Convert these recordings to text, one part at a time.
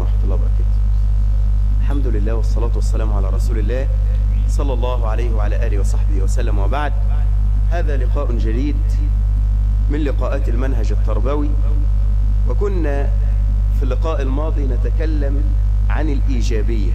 ورحمة الله وبركاته الحمد لله والصلاة والسلام على رسول الله صلى الله عليه وعلى آله وصحبه وسلم وبعد هذا لقاء جديد من لقاءات المنهج التربوي وكنا في اللقاء الماضي نتكلم عن الإيجابية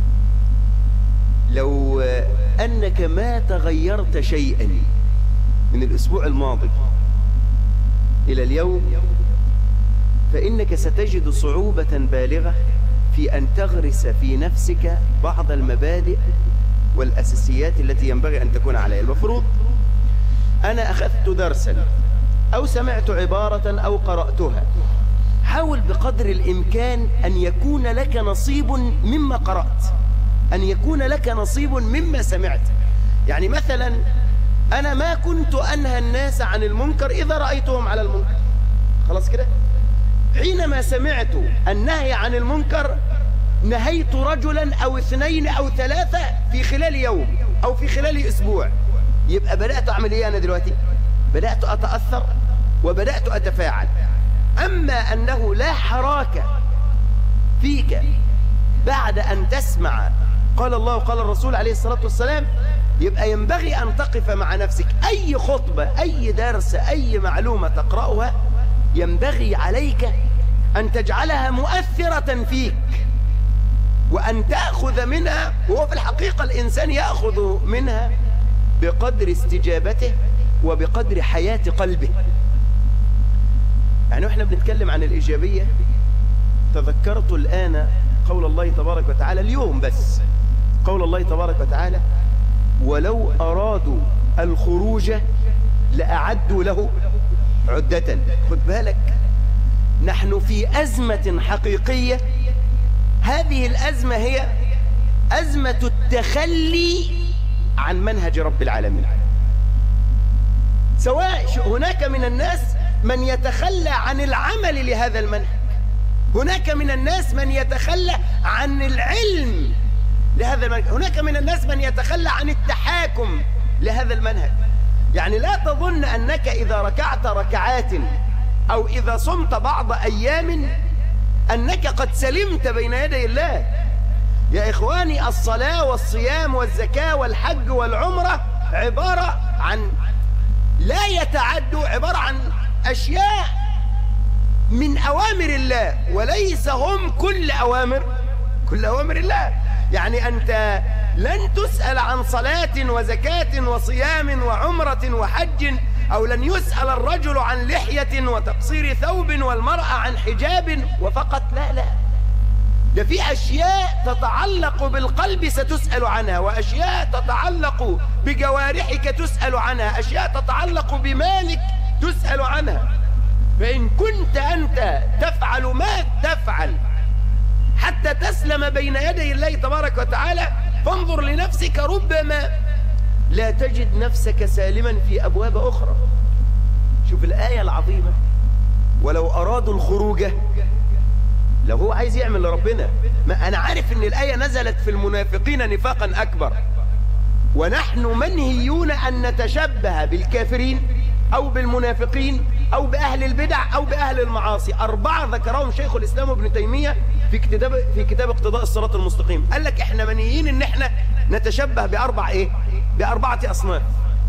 لو أنك ما تغيرت شيئا من الأسبوع الماضي إلى اليوم فإنك ستجد صعوبة بالغة في أن تغرس في نفسك بعض المبادئ والأساسيات التي ينبغي أن تكون عليها المفروض أنا أخذت درسا أو سمعت عبارة أو قرأتها حاول بقدر الإمكان أن يكون لك نصيب مما قرأت أن يكون لك نصيب مما سمعت يعني مثلا أنا ما كنت أنهى الناس عن المنكر إذا رأيتهم على المنكر خلاص كده حينما سمعت النهي عن المنكر نهيت رجلا أو اثنين أو ثلاثة في خلال يوم أو في خلال أسبوع يبقى بدأت أعمل إيه أنا دلوقتي بدأت أتأثر وبدأت أتفاعل أما أنه لا حراك فيك بعد أن تسمع قال الله وقال الرسول عليه الصلاة والسلام يبقى ينبغي أن تقف مع نفسك أي خطبة أي درس أي معلومة تقرأها ينبغي عليك أن تجعلها مؤثرة فيك وأن تأخذ منها وهو في الحقيقة الإنسان يأخذ منها بقدر استجابته وبقدر حياة قلبه يعني وإحنا بنتكلم عن الإيجابية تذكرت الآن قول الله تبارك وتعالى اليوم بس قول الله تبارك وتعالى ولو أرادوا الخروج لأعدوا له عدة خد بالك نحن في أزمة حقيقية هذه الأزمة هي أزمة التخلي عن منهج رب العالمين سواء هناك من الناس من يتخلى عن العمل لهذا المنهج هناك من الناس من يتخلى عن العلم لهذا المنهج هناك من الناس من يتخلى عن التحاكم لهذا المنهج يعني لا تظن أنك إذا ركعت ركعات أو إذا صمت بعض أيام أنك قد سلمت بين يدي الله يا إخواني الصلاة والصيام والزكاة والحج والعمرة عبارة عن لا يتعدوا عبارة عن أشياء من أوامر الله وليس هم كل أوامر كل أوامر الله يعني أنت لن تسأل عن صلاة وزكاة وصيام وعمرة وحج أو لن يسأل الرجل عن لحية وتقصير ثوب والمرأة عن حجاب وفقط لا لا ده في أشياء تتعلق بالقلب ستسأل عنها وأشياء تتعلق بجوارحك تسأل عنها أشياء تتعلق بمالك تسأل عنها فإن كنت أنت تفعل ما تفعل حتى تسلم بين يدي الله تبارك وتعالى فانظر لنفسك ربما لا تجد نفسك سالما في أبواب أخرى شوف الآية العظيمة ولو أرادوا الخروج لو هو عايز يعمل لربنا ما أنا عارف أن الآية نزلت في المنافقين نفاقا أكبر ونحن منهيون أن نتشبه بالكافرين أو بالمنافقين أو بأهل البدع أو بأهل المعاصي أربعة ذكرهم شيخ الإسلام ابن تيمية في كتاب في كتاب اقتضاء الصراط المستقيم قال لك احنا منيين ان احنا نتشبه بأربع ايه بأربعة أصناف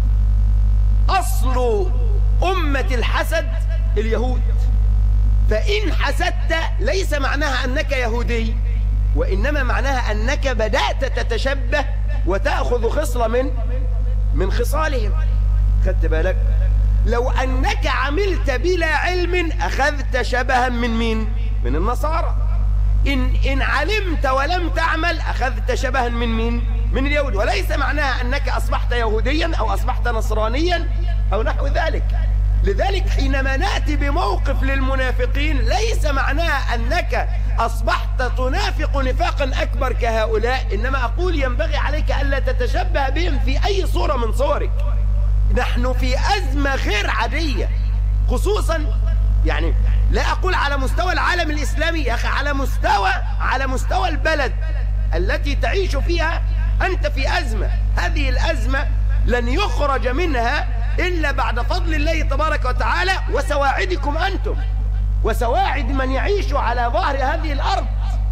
أصل أمة الحسد اليهود فإن حسدت ليس معناها أنك يهودي وإنما معناها أنك بدأت تتشبه وتأخذ خصلة من من خصالهم خدت بالك لو أنك عملت بلا علم أخذت شبها من مين من النصارى إن, إن علمت ولم تعمل أخذت شبها من مين من اليهود وليس معناها أنك أصبحت يهوديا أو أصبحت نصرانيا أو نحو ذلك لذلك حينما نأتي بموقف للمنافقين ليس معناها أنك أصبحت تنافق نفاقا أكبر كهؤلاء إنما أقول ينبغي عليك ألا تتشبه بهم في أي صورة من صورك نحن في أزمة غير عادية خصوصا يعني لا أقول على مستوى العالم الإسلامي يا أخي على مستوى على مستوى البلد التي تعيش فيها أنت في أزمة هذه الأزمة لن يخرج منها إلا بعد فضل الله تبارك وتعالى وسواعدكم أنتم وسواعد من يعيش على ظهر هذه الأرض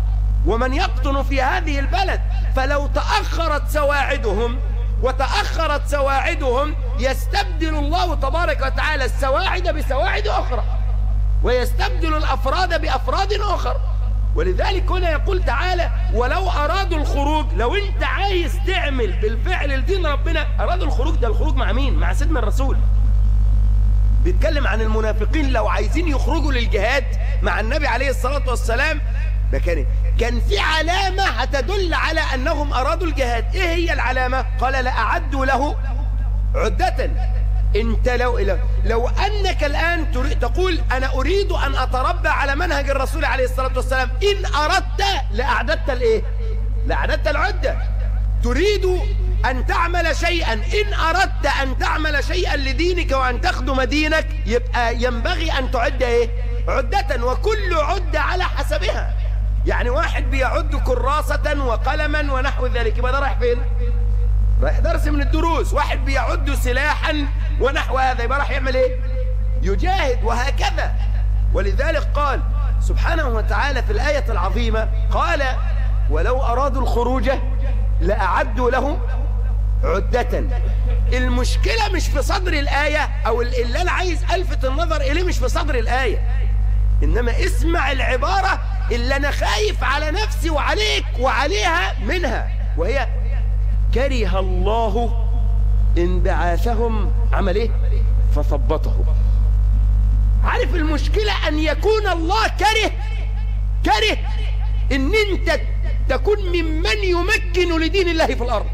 ومن يقطن في هذه البلد فلو تأخرت سواعدهم وتأخرت سواعدهم يستبدل الله تبارك وتعالى السواعد بسواعد أخرى ويستبدل الأفراد بأفراد أخرى ولذلك هنا يقول تعالى ولو أرادوا الخروج لو أنت عايز تعمل بالفعل لدين ربنا أرادوا الخروج ده الخروج مع مين؟ مع سيدنا الرسول بيتكلم عن المنافقين لو عايزين يخرجوا للجهاد مع النبي عليه الصلاة والسلام ده كان كان في علامة هتدل على أنهم أرادوا الجهاد إيه هي العلامة؟ قال لأعدوا له عدة انت لو لو انك الان تقول انا اريد ان اتربى على منهج الرسول عليه الصلاه والسلام ان اردت لاعددت الايه لاعددت العده تريد ان تعمل شيئا ان اردت ان تعمل شيئا لدينك وان تخدم دينك يبقى ينبغي ان تعد ايه عده وكل عده على حسبها يعني واحد بيعد كراسه وقلما ونحو ذلك يبقى ده رايح فين رايح درس من الدروس واحد بيعد سلاحا ونحو هذا يبقى راح يعمل ايه يجاهد وهكذا ولذلك قال سبحانه وتعالى في الآية العظيمة قال ولو أرادوا الخروج لأعدوا له عدة المشكلة مش في صدر الآية أو اللي أنا عايز ألفت النظر إليه مش في صدر الآية إنما اسمع العبارة اللي أنا خايف على نفسي وعليك وعليها منها وهي كره الله انبعاثهم عمل ايه فثبطهم عارف المشكلة ان يكون الله كره كره ان انت تكون ممن يمكن لدين الله في الارض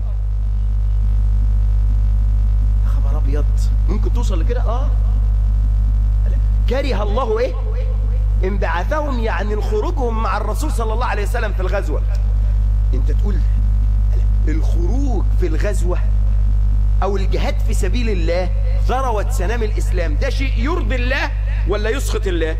خبر ابيض ممكن توصل لكده اه كره الله ايه انبعاثهم يعني خروجهم مع الرسول صلى الله عليه وسلم في الغزوة انت تقول الخروج في الغزوة او الجهاد في سبيل الله ذروة سنام الاسلام ده شيء يرضي الله ولا يسخط الله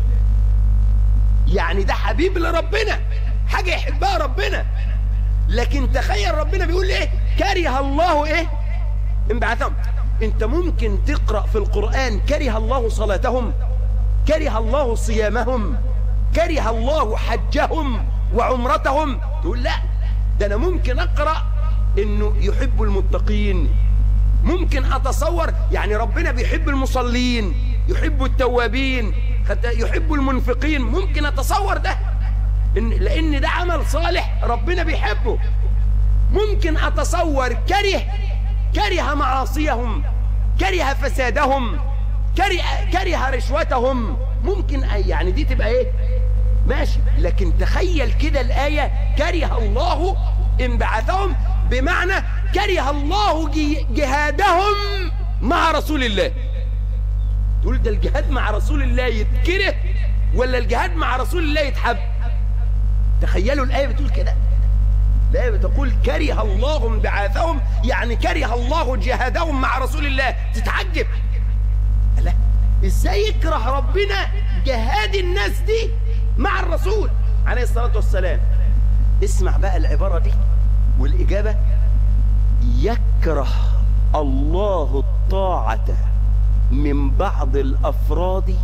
يعني ده حبيب لربنا حاجة يحبها ربنا لكن تخيل ربنا بيقول ايه كره الله ايه انبعثهم انت ممكن تقرأ في القرآن كره الله صلاتهم كره الله صيامهم كره الله حجهم وعمرتهم تقول لا ده انا ممكن اقرأ انه يحب المتقين ممكن اتصور يعني ربنا بيحب المصلين يحب التوابين يحب المنفقين ممكن اتصور ده إن لان ده عمل صالح ربنا بيحبه ممكن اتصور كره كره معاصيهم كره فسادهم كره, كره رشوتهم ممكن يعني دي تبقى ايه ماشي لكن تخيل كده الآية كره الله انبعثهم بمعنى كره الله جهادهم مع رسول الله تقول ده الجهاد مع رسول الله يتكره ولا الجهاد مع رسول الله يتحب تخيلوا الآية بتقول كده الآية بتقول كره الله انبعاثهم يعني كره الله جهادهم مع رسول الله تتعجب لا ازاي يكره ربنا جهاد الناس دي مع الرسول عليه الصلاة والسلام اسمع بقى العبارة دي والإجابة يكره الله الطاعة من بعض الأفراد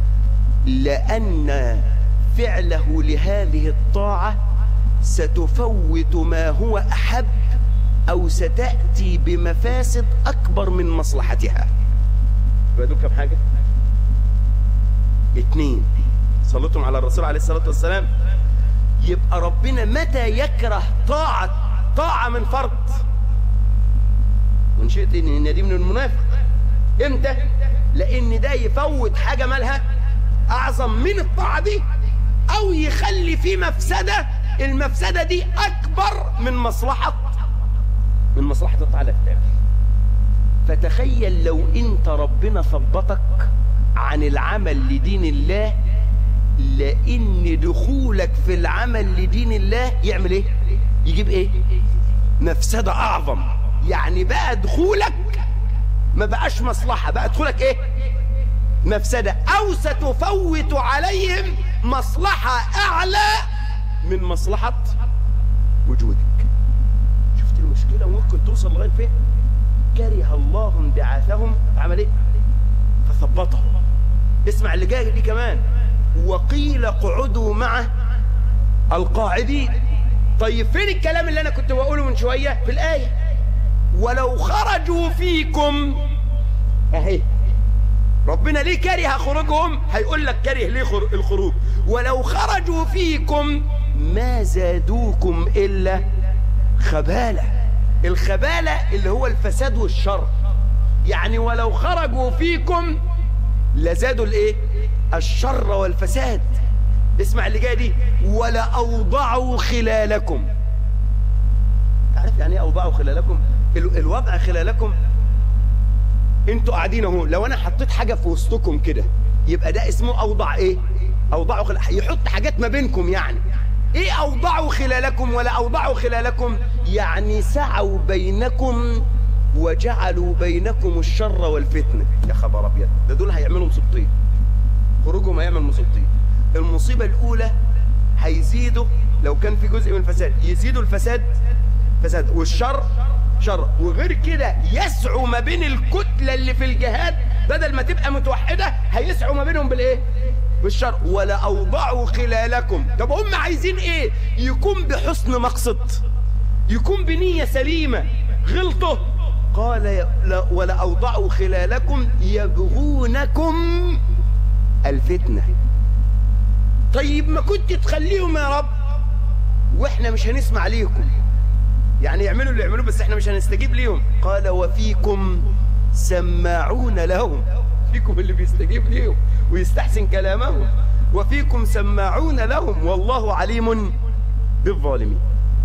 لأن فعله لهذه الطاعة ستفوت ما هو أحب أو ستأتي بمفاسد أكبر من مصلحتها يبقى كم حاجة اتنين صلتم على الرسول عليه الصلاة والسلام يبقى ربنا متى يكره طاعة طاعة من فرد وان شئت ان دي من المنافق امتى لان ده يفوت حاجة مالها اعظم من الطاعة دي او يخلي في مفسدة المفسدة دي اكبر من مصلحة من مصلحة الطاعة التابع فتخيل لو انت ربنا ثبتك عن العمل لدين الله لان دخولك في العمل لدين الله يعمل ايه يجيب ايه مفسدة اعظم يعني بقى دخولك ما بقاش مصلحة بقى دخولك ايه مفسدة او ستفوت عليهم مصلحة اعلى من مصلحة وجودك شفت المشكلة ممكن توصل لغاية فين كره الله انبعاثهم عمل ايه فثبطهم اسمع اللي جاي دي كمان وقيل اقعدوا معه القاعدين طيب فين الكلام اللي انا كنت بقوله من شوية في الآية ولو خرجوا فيكم اهي ربنا ليه كره خروجهم هيقول لك كره ليه الخروج ولو خرجوا فيكم ما زادوكم إلا خبالة الخبالة اللي هو الفساد والشر يعني ولو خرجوا فيكم لزادوا الايه الشر والفساد اسمع اللي جايه دي ولا اوضعوا خلالكم تعرف يعني ايه اوضعوا خلالكم الوضع خلالكم انتوا قاعدين اهو لو انا حطيت حاجه في وسطكم كده يبقى ده اسمه اوضع ايه اوضعوا خلال يحط حاجات ما بينكم يعني ايه اوضعوا خلالكم ولا اوضعوا خلالكم يعني سعوا بينكم وجعلوا بينكم الشر والفتنه يا خبر ابيض ده دول هيعملوا مصيبتين خروجهم هيعمل مصيبتين المصيبه الاولى هيزيدوا لو كان في جزء من الفساد يزيدوا الفساد فساد والشر شر وغير كده يسعوا ما بين الكتله اللي في الجهاد بدل ما تبقى متوحده هيسعوا ما بينهم بالايه بالشر ولا اوضعوا خلالكم طب هم عايزين ايه يكون بحسن مقصد يكون بنيه سليمه غلطه قال ولا اوضعوا خلالكم يبغونكم الفتنه طيب ما كنت تخليهم يا رب واحنا مش هنسمع ليكم يعني يعملوا اللي يعملوه بس احنا مش هنستجيب ليهم قال وفيكم سماعون لهم فيكم اللي بيستجيب ليهم ويستحسن كلامهم وفيكم سماعون لهم والله عليم بالظالمين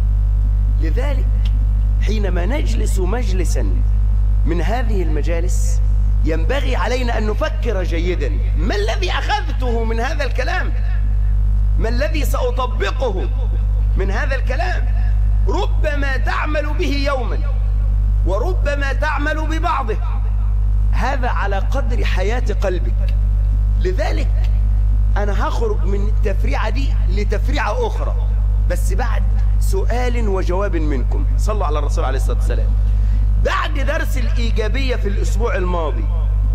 لذلك حينما نجلس مجلسا من هذه المجالس ينبغي علينا أن نفكر جيدا ما الذي أخذته من هذا الكلام ما الذي سأطبقه من هذا الكلام ربما تعمل به يوما وربما تعمل ببعضه هذا على قدر حياة قلبك لذلك أنا هخرج من التفريعة دي لتفريعة أخرى بس بعد سؤال وجواب منكم صلوا على الرسول عليه الصلاة والسلام بعد درس الإيجابية في الأسبوع الماضي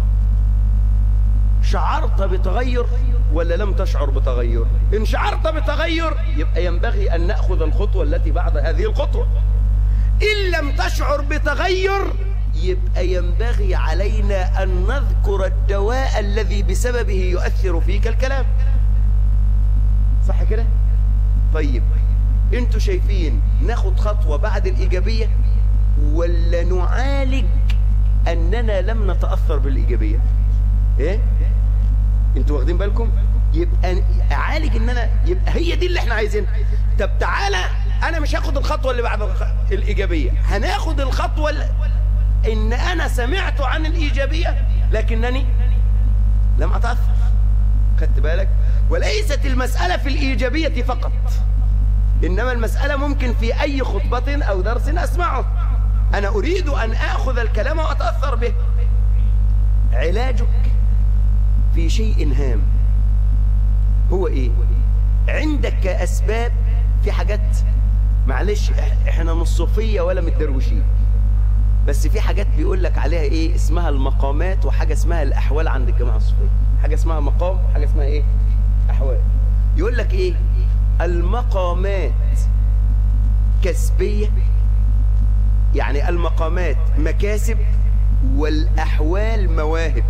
شعرت بتغير ولا لم تشعر بتغير إن شعرت بتغير يبقى ينبغي أن نأخذ الخطوة التي بعد هذه الخطوة إن لم تشعر بتغير يبقى ينبغي علينا أن نذكر الدواء الذي بسببه يؤثر فيك الكلام صح كده؟ طيب انتوا شايفين ناخد خطوة بعد الإيجابية ولا نعالج أننا لم نتأثر بالإيجابية إيه؟ انتوا واخدين بالكم؟ يبقى أعالج أن أنا يبقى هي دي اللي احنا عايزينها طب تعالى أنا مش هاخد الخطوة اللي بعد الإيجابية هناخد الخطوة اللي إن أنا سمعت عن الإيجابية لكنني لم أتأثر خدت بالك وليست المسألة في الإيجابية فقط إنما المسألة ممكن في أي خطبة أو درس أسمعه أنا أريد أن أخذ الكلام وأتأثر به علاجك في شيء هام هو إيه عندك كأسباب في حاجات معلش احنا مش صوفية ولا متدروشين بس في حاجات بيقول لك عليها ايه اسمها المقامات وحاجة اسمها الأحوال عند الجماعة الصوفية حاجة اسمها مقام وحاجة اسمها ايه أحوال يقول لك ايه المقامات كسبية يعني المقامات مكاسب والأحوال مواهب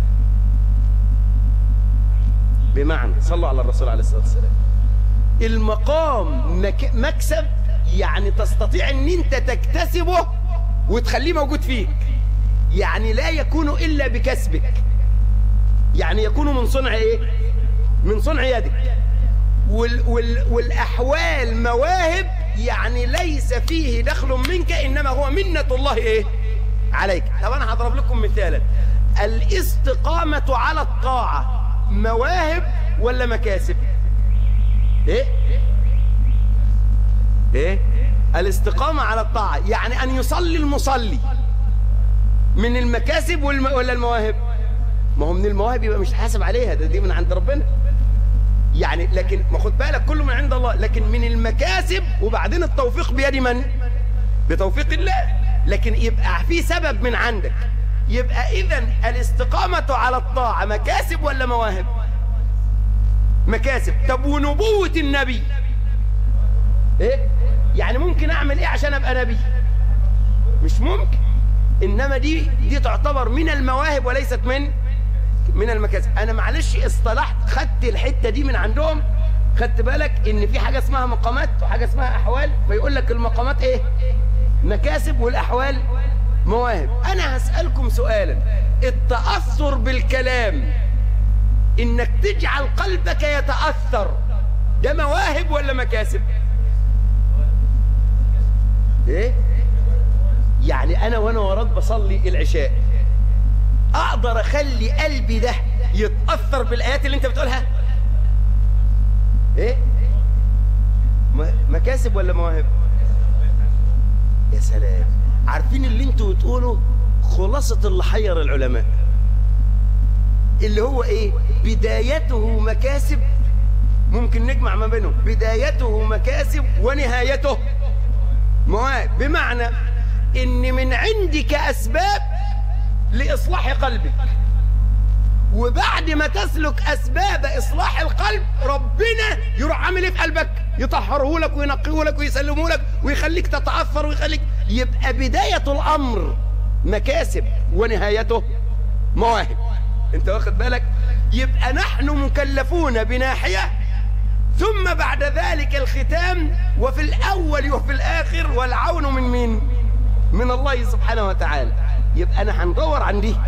بمعنى صلوا على الرسول عليه الصلاة والسلام المقام مك... مكسب يعني تستطيع ان انت تكتسبه وتخليه موجود فيك يعني لا يكون الا بكسبك يعني يكون من صنع ايه من صنع يدك وال وال والأحوال مواهب يعني ليس فيه دخل منك إنما هو منة الله إيه عليك طب أنا هضرب لكم مثالا الاستقامة على الطاعة مواهب ولا مكاسب إيه إيه الاستقامة على الطاعة يعني أن يصلي المصلي من المكاسب ولا المواهب ما هو من المواهب يبقى مش حاسب عليها ده دي من عند ربنا يعني لكن ما خد بالك كله من عند الله لكن من المكاسب وبعدين التوفيق بيد من بتوفيق الله لكن يبقى في سبب من عندك يبقى اذا الاستقامة على الطاعة مكاسب ولا مواهب مكاسب طب ونبوة النبي ايه يعني ممكن اعمل ايه عشان ابقى نبي مش ممكن انما دي دي تعتبر من المواهب وليست من من المكاسب انا معلش اصطلحت خدت الحته دي من عندهم خدت بالك ان في حاجه اسمها مقامات وحاجه اسمها احوال فيقول لك المقامات ايه مكاسب والاحوال مواهب انا هسالكم سؤالا التاثر بالكلام انك تجعل قلبك يتاثر ده مواهب ولا مكاسب ايه يعني انا وانا وراك بصلي العشاء اقدر اخلي قلبي ده يتاثر بالايات اللي انت بتقولها ايه مكاسب ولا مواهب يا سلام عارفين اللي انتوا بتقولوا خلاصة اللي حير العلماء اللي هو ايه بدايته مكاسب ممكن نجمع ما بينهم بدايته مكاسب ونهايته مواهب بمعنى ان من عندك اسباب لاصلاح قلبك وبعد ما تسلك اسباب اصلاح القلب ربنا يروح عامل ايه في قلبك يطهره لك وينقيه لك ويسلمه لك ويخليك تتاثر ويخليك يبقى بدايه الامر مكاسب ونهايته مواهب انت واخد بالك يبقى نحن مكلفون بناحيه ثم بعد ذلك الختام وفي الاول وفي الاخر والعون من مين من الله سبحانه وتعالى يبقى انا هندور عن دي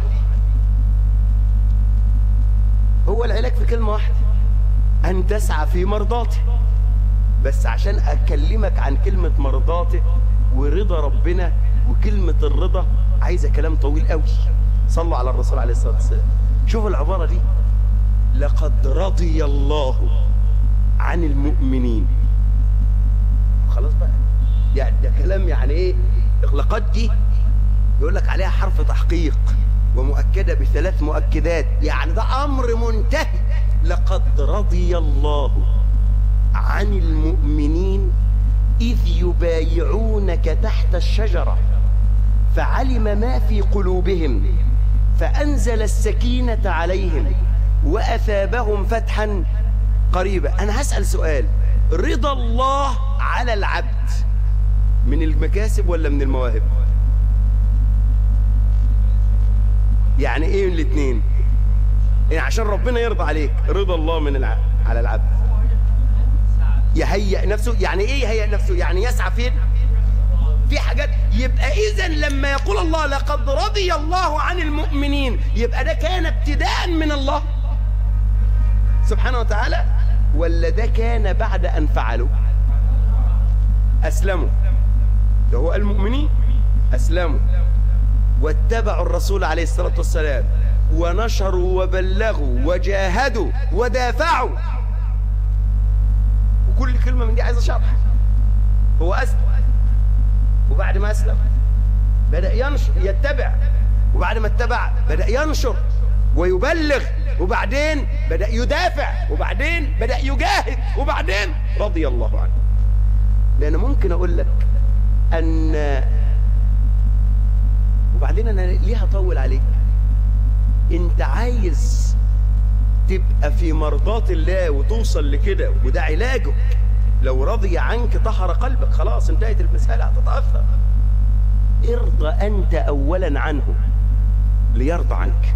هو العلاج في كلمة واحدة أن تسعى في مرضاته بس عشان أكلمك عن كلمة مرضاته ورضا ربنا وكلمة الرضا عايزة كلام طويل قوي صلوا على الرسول عليه الصلاة والسلام شوفوا العبارة دي لقد رضي الله عن المؤمنين خلاص بقى يعني ده كلام يعني ايه لقد دي يقول لك عليها حرف تحقيق ومؤكدة بثلاث مؤكدات يعني ده أمر منتهي لقد رضي الله عن المؤمنين إذ يبايعونك تحت الشجرة فعلم ما في قلوبهم فأنزل السكينة عليهم وأثابهم فتحا قريبا أنا هسأل سؤال رضا الله على العبد من المكاسب ولا من المواهب يعني ايه من الاثنين يعني عشان ربنا يرضى عليك رضا الله من الع... على العبد يهيئ نفسه يعني ايه يهيئ نفسه يعني يسعى فين في حاجات يبقى اذا لما يقول الله لقد رضي الله عن المؤمنين يبقى ده كان ابتداء من الله سبحانه وتعالى ولا ده كان بعد ان فعلوا اسلموا ده هو المؤمنين اسلموا واتبعوا الرسول عليه الصلاة والسلام ونشروا وبلغوا وجاهدوا ودافعوا وكل كلمة من دي عايزة شرح هو أسلم وبعد ما أسلم بدأ ينشر يتبع وبعد ما اتبع بدأ ينشر ويبلغ وبعدين بدأ يدافع وبعدين بدأ يجاهد وبعدين رضي الله عنه لأن ممكن أقول لك أن وبعدين انا ليه هطول عليك انت عايز تبقى في مرضات الله وتوصل لكده وده علاجه لو رضي عنك طهر قلبك خلاص انتهت المسألة هتتأثر ارضى أنت أولا عنه ليرضى عنك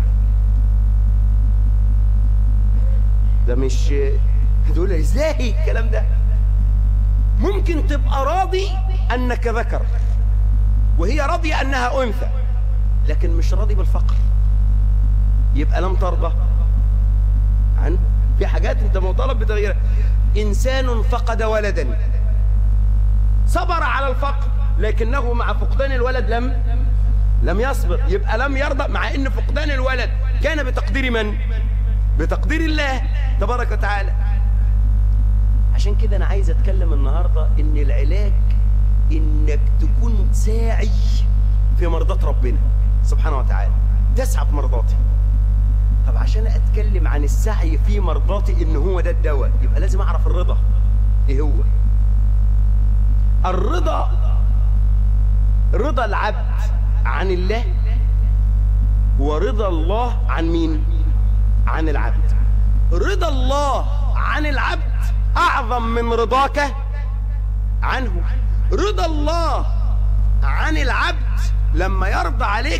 ده مش تقول ازاي الكلام ده ممكن تبقى راضي أنك ذكر وهي راضية أنها أنثى لكن مش راضي بالفقر يبقى لم ترضى عنه في حاجات انت مطالب بتغييرها انسان فقد ولدا صبر على الفقر لكنه مع فقدان الولد لم لم يصبر يبقى لم يرضى مع ان فقدان الولد كان بتقدير من بتقدير الله تبارك وتعالى عشان كده انا عايز اتكلم النهارده ان العلاج انك تكون ساعي في مرضاة ربنا سبحانه وتعالى تسعى في مرضاتي طب عشان اتكلم عن السعي في مرضاتي ان هو ده الدواء يبقى لازم اعرف الرضا ايه هو الرضا رضا العبد عن الله ورضا الله عن مين عن العبد رضا الله عن العبد اعظم من رضاك عنه رضا الله عن العبد لما يرضى عليك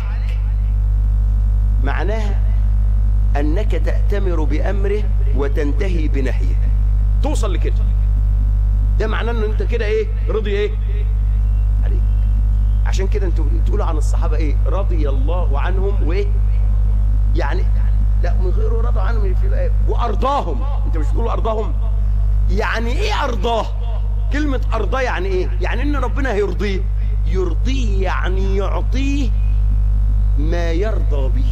معناها أنك تأتمر بأمره وتنتهي بنهيه توصل لكده ده معناه ان انت كده ايه رضي ايه عليك عشان كده انتوا بتقولوا عن الصحابه ايه رضي الله عنهم وايه يعني لا من غير رضى عنهم في الايه وارضاهم انت مش بتقولوا ارضاهم يعني ايه ارضاه كلمه ارضاه يعني ايه يعني ان ربنا هيرضيه يرضيه يعني يعطيه ما يرضى به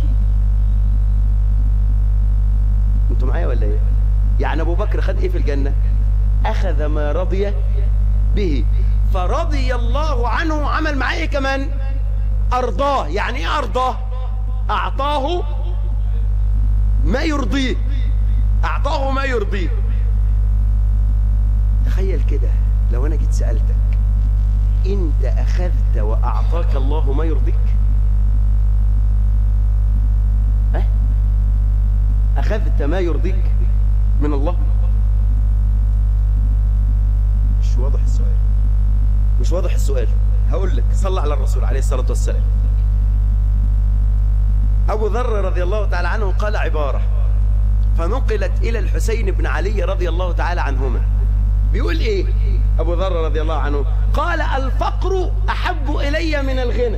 انتوا معايا ولا ايه يعني ابو بكر خد ايه في الجنه اخذ ما رضي به فرضي الله عنه عمل معاه ايه كمان ارضاه يعني ايه ارضاه اعطاه ما يرضيه اعطاه ما يرضيه تخيل كده لو انا جيت سالتك انت اخذت واعطاك الله ما يرضيك ها اخذت ما يرضيك من الله مش واضح السؤال مش واضح السؤال هقول لك صلى على الرسول عليه الصلاة والسلام أبو ذر رضي الله تعالى عنه قال عبارة فنقلت إلى الحسين بن علي رضي الله تعالى عنهما بيقول إيه أبو ذر رضي الله عنه قال الفقر أحب إلي من الغنى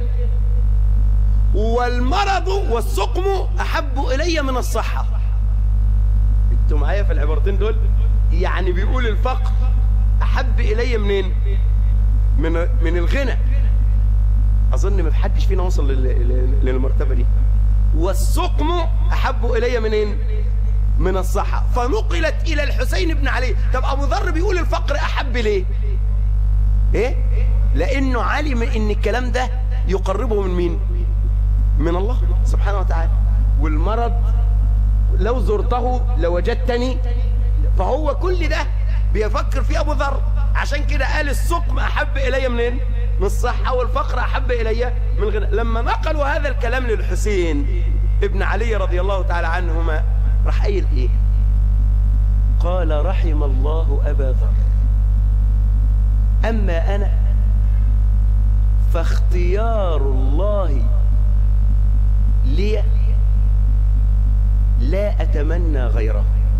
والمرض والسقم أحب إلي من الصحة انتوا معايا في العبارتين دول يعني بيقول الفقر احب الي منين من من الغنى اظن ما حدش فينا وصل للمرتبه دي والسقم احب الي منين من الصحة فنقلت إلى الحسين بن علي طب أبو ذر بيقول الفقر أحب ليه إيه لأنه علم إن الكلام ده يقربه من مين من الله سبحانه وتعالى والمرض لو زرته لوجدتني فهو كل ده بيفكر في ابو ذر عشان كده قال السقم احب الي منين من الصحه والفقر احب الي من الغنى لما نقلوا هذا الكلام للحسين ابن علي رضي الله تعالى عنهما راح قايل ايه قال رحم الله ابا ذر اما انا فاختيار الله لي لا أتمنى غيره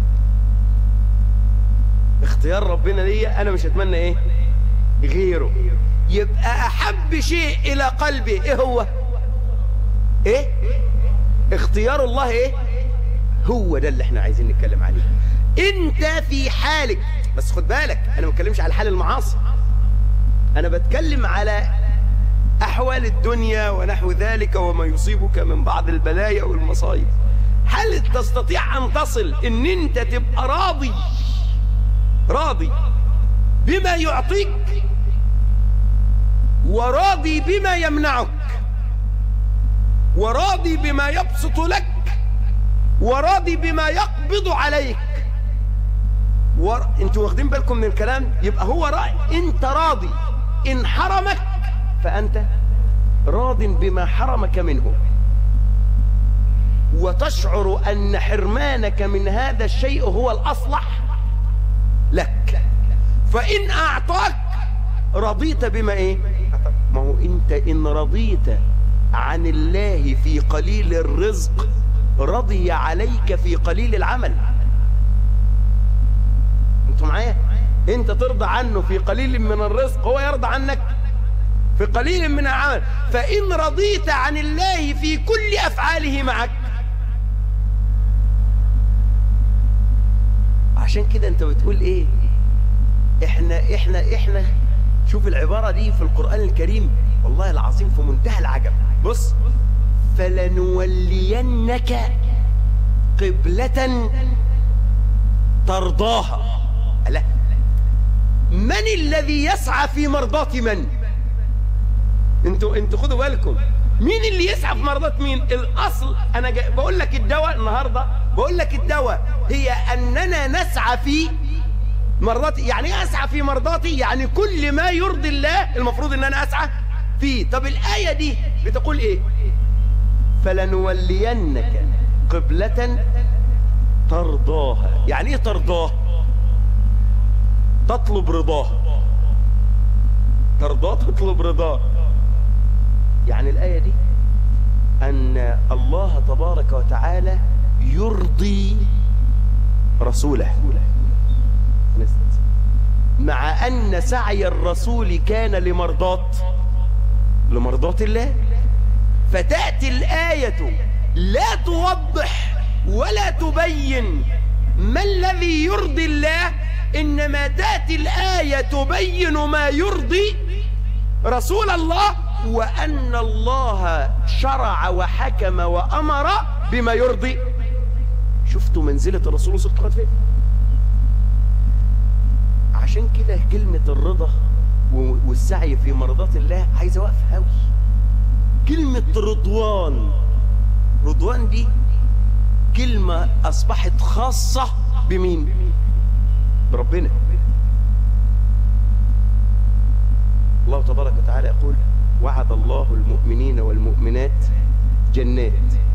اختيار ربنا ليا أنا مش أتمنى إيه غيره يبقى أحب شيء إلى قلبي إيه هو إيه اختيار الله إيه هو ده اللي احنا عايزين نتكلم عليه انت في حالك بس خد بالك انا ما بتكلمش على حال المعاصي انا بتكلم على احوال الدنيا ونحو ذلك وما يصيبك من بعض البلايا والمصايب هل تستطيع أن تصل أن أنت تبقى راضي راضي بما يعطيك وراضي بما يمنعك وراضي بما يبسط لك وراضي بما يقبض عليك ور... انتوا واخدين بالكم من الكلام يبقى هو رأي انت راضي ان حرمك فانت راض بما حرمك منه وتشعر أن حرمانك من هذا الشيء هو الأصلح لك فإن أعطاك رضيت بما إيه ما هو أنت إن رضيت عن الله في قليل الرزق رضي عليك في قليل العمل انتوا معايا انت ترضى عنه في قليل من الرزق هو يرضى عنك في قليل من العمل فإن رضيت عن الله في كل أفعاله معك عشان كده انت بتقول ايه احنا احنا احنا شوف العبارة دي في القرآن الكريم والله العظيم في منتهى العجب بص فلنولينك قبلة ترضاها لا من الذي يسعى في مرضاة من انتوا انتوا خدوا بالكم مين اللي يسعى في مرضاة مين الاصل انا جاي بقول لك الدواء النهارده بقول لك الدواء هي اننا نسعى في مرضاتي يعني ايه اسعى في مرضاتي يعني كل ما يرضي الله المفروض ان انا اسعى فيه طب الايه دي بتقول ايه فلنولينك قبلة ترضاها يعني ايه ترضاه تطلب رضاه ترضاه تطلب رضاه يعني الآية دي أن الله تبارك وتعالى يرضي رسوله مع أن سعي الرسول كان لمرضاة لمرضاة الله فتأتي الآية لا توضح ولا تبين ما الذي يرضي الله إنما تأتي الآية تبين ما يرضي رسول الله وأن الله شرع وحكم وأمر بما يرضي شفتوا منزلة الرسول وصلت لغاية فين عشان كده كلمة الرضا والسعي في مرضات الله عايزة وقف هوي كلمة رضوان رضوان دي كلمة أصبحت خاصة بمين بربنا الله تبارك وتعالى يقول وعد الله المؤمنين والمؤمنات جنات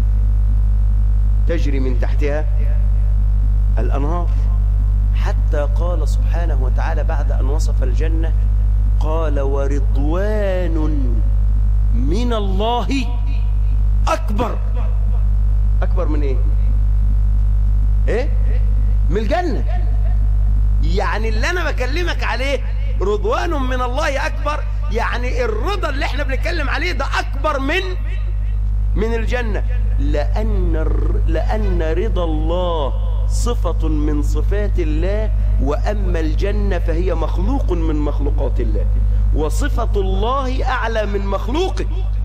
تجري من تحتها الأنهار حتى قال سبحانه وتعالى بعد أن وصف الجنة قال ورضوان من الله أكبر أكبر من إيه إيه من الجنة يعني اللي أنا بكلمك عليه رضوان من الله أكبر يعني الرضا اللي احنا بنتكلم عليه ده أكبر من من الجنة لأن, لأن رضا الله صفة من صفات الله وأما الجنة فهي مخلوق من مخلوقات الله وصفة الله أعلى من مخلوقه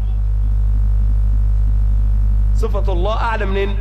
صفة الله أعلى منين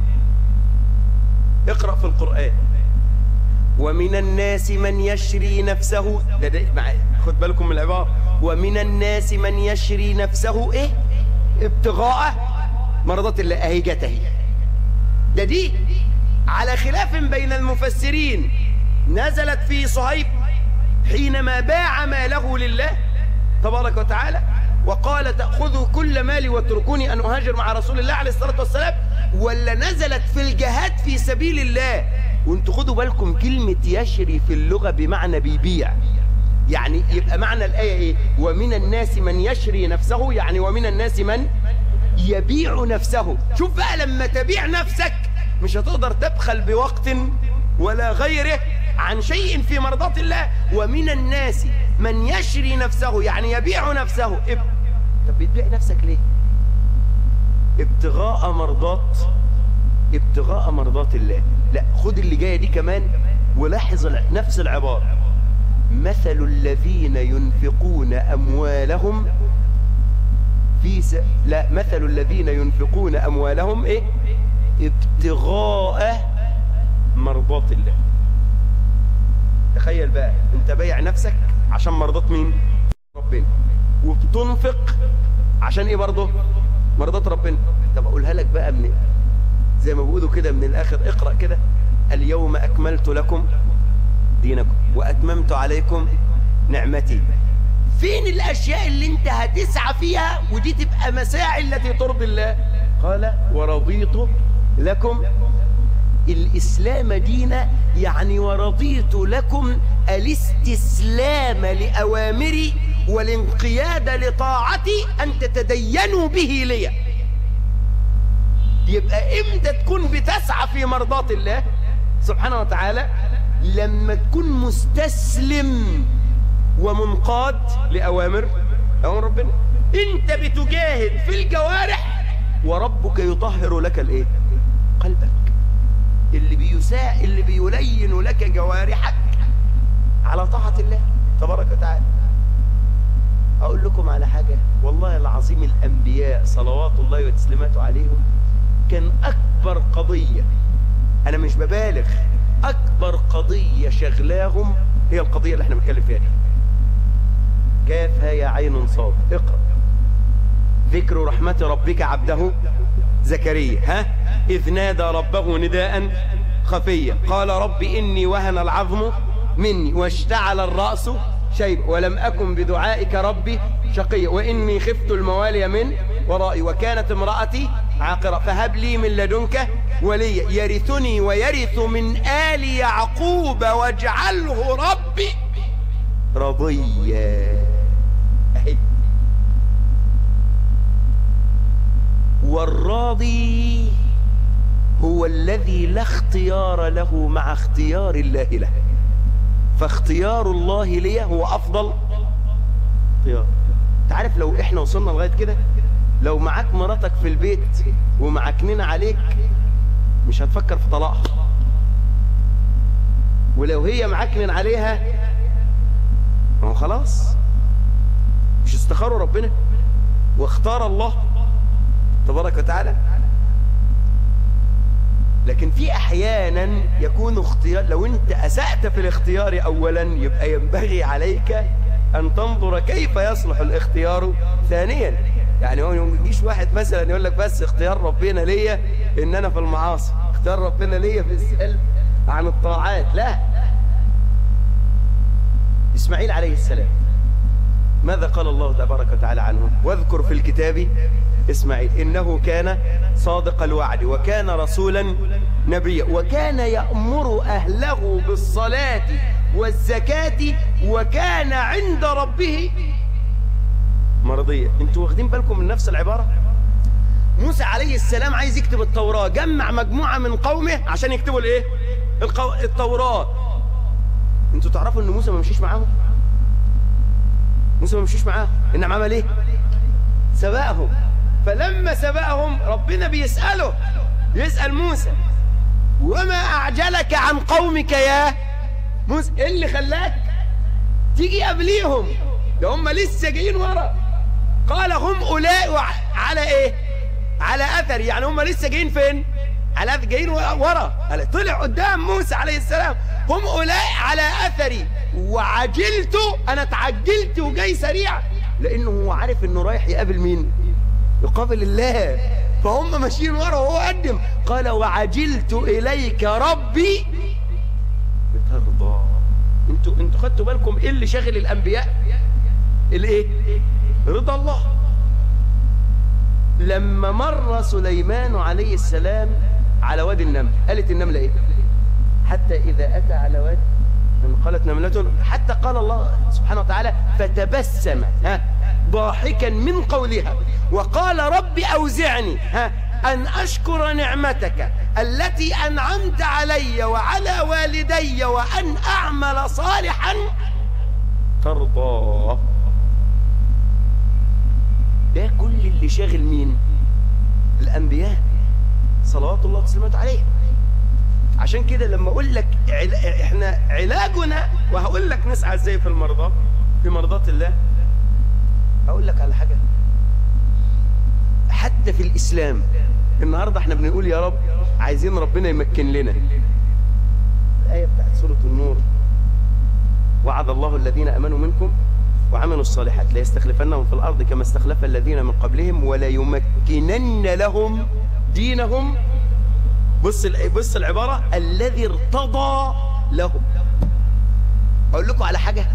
اقرأ في القرآن ومن الناس من يشري نفسه ده ده معايا خد بالكم من العبارة ومن الناس من يشري نفسه ايه ابتغاء مرضات الله اهي جت اهي ده دي على خلاف بين المفسرين نزلت في صهيب حينما باع ماله لله تبارك وتعالى وقال تأخذوا كل مالي واتركوني أن أهاجر مع رسول الله عليه الصلاة والسلام ولا نزلت في الجهاد في سبيل الله وانتوا خدوا بالكم كلمة يشري في اللغة بمعنى بيبيع يعني يبقى معنى الآية إيه ومن الناس من يشري نفسه يعني ومن الناس من يبيع نفسه شوف بقى لما تبيع نفسك مش هتقدر تبخل بوقت ولا غيره عن شيء في مرضات الله ومن الناس من يشري نفسه يعني يبيع نفسه إب... طب بتبيع نفسك ليه ابتغاء مرضات ابتغاء مرضات الله لا خد اللي جاية دي كمان ولاحظ نفس العبارة مثل الذين ينفقون أموالهم في س... لا مثل الذين ينفقون أموالهم إيه ابتغاء مرضات الله تخيل بقى انت بايع نفسك عشان مرضات مين ربنا وبتنفق عشان ايه برضه مرضات ربنا طب اقولها لك بقى من زي ما بيقولوا كده من الاخر اقرا كده اليوم اكملت لكم دينكم واتممت عليكم نعمتي فين الاشياء اللي انت هتسعى فيها ودي تبقى مساعي التي ترضي الله قال ورضيت لكم الإسلام دينا يعني ورضيت لكم الاستسلام لأوامري والانقياد لطاعتي أن تتدينوا به لي يبقى إمتى تكون بتسعى في مرضاة الله سبحانه وتعالى لما تكون مستسلم ومنقاد لأوامر أوامر ربنا أنت بتجاهد في الجوارح وربك يطهر لك الإيه؟ قلبك اللي بيساء اللي بيلين لك جوارحك على طاعة الله تبارك وتعالى أقول لكم على حاجة والله العظيم الأنبياء صلوات الله وتسليماته عليهم كان أكبر قضية أنا مش ببالغ أكبر قضية شغلاهم هي القضية اللي احنا بنتكلم فيها دي كافها يا عين صاد اقرأ ذكر رحمة ربك عبده زكريا ها إذ نادى ربه نداء خفيا قال رب إني وهن العظم مني واشتعل الرأس شيب ولم أكن بدعائك ربي شقيا وإني خفت الموالي من ورائي وكانت امرأتي عاقرة فهب لي من لدنك وليا يرثني ويرث من آل يعقوب واجعله ربي رضيا والراضي هو الذي لا اختيار له مع اختيار الله له فاختيار الله لي هو افضل اختيار تعرف لو احنا وصلنا لغايه كده لو معاك مراتك في البيت ومعكنين عليك مش هتفكر في طلاقها ولو هي معكنن عليها ما هو خلاص مش استخاروا ربنا واختار الله تبارك وتعالى لكن في احيانا يكون اختيار لو انت اسأت في الاختيار اولا يبقى ينبغي عليك ان تنظر كيف يصلح الاختيار ثانيا يعني هو ما يجيش واحد مثلا يقول لك بس اختيار ربنا ليا ان انا في المعاصي اختيار ربنا ليا في السلب عن الطاعات لا اسماعيل عليه السلام ماذا قال الله تبارك وتعالى عنه واذكر في الكتاب اسماعيل إنه كان صادق الوعد وكان رسولا نبيا وكان يأمر أهله بالصلاة والزكاة وكان عند ربه مرضية انتوا واخدين بالكم من نفس العبارة موسى عليه السلام عايز يكتب التوراة جمع مجموعة من قومه عشان يكتبوا الايه القو... التوراة انتوا تعرفوا ان موسى ما مشيش معاهم موسى ما مشيش معاهم انما عمل ايه سبقهم فلما سبقهم ربنا بيسأله يسأل موسى وما أعجلك عن قومك يا موسى إيه اللي خلاك تيجي قبليهم ده هم لسه جايين ورا قال هم أولئك على إيه على أثر يعني هم لسه جايين فين على أثر جايين ورا طلع قدام موسى عليه السلام هم أولئك على أثري وعجلت أنا اتعجلت وجاي سريع لأنه هو عارف إنه رايح يقابل مين يقابل الله فهم ماشيين ورا وهو قدم قال وعجلت إليك ربي بترضى انتوا انتوا خدتوا بالكم ايه اللي شاغل الانبياء الايه رضا الله لما مر سليمان عليه السلام على وادي النمل قالت النمله ايه حتى اذا اتى على وادي قالت نملة حتى قال الله سبحانه وتعالى فتبسم ها ضاحكا من قولها وقال رب أوزعني ها أن أشكر نعمتك التي أنعمت علي وعلى والدي وأن أعمل صالحا ترضى ده كل اللي شاغل مين الأنبياء صلوات الله وسلامته عليهم عشان كده لما اقول لك عل... احنا علاجنا وهقول لك نسعى ازاي في المرضى في مرضات الله اقول لك على حاجه حتى في الاسلام النهارده احنا بنقول يا رب عايزين ربنا يمكن لنا الايه بتاعت سوره النور وعد الله الذين امنوا منكم وعملوا الصالحات ليستخلفنهم في الارض كما استخلف الذين من قبلهم ولا يمكنن لهم دينهم بص بص العبارة الذي ارتضى لهم أقول لكم على حاجة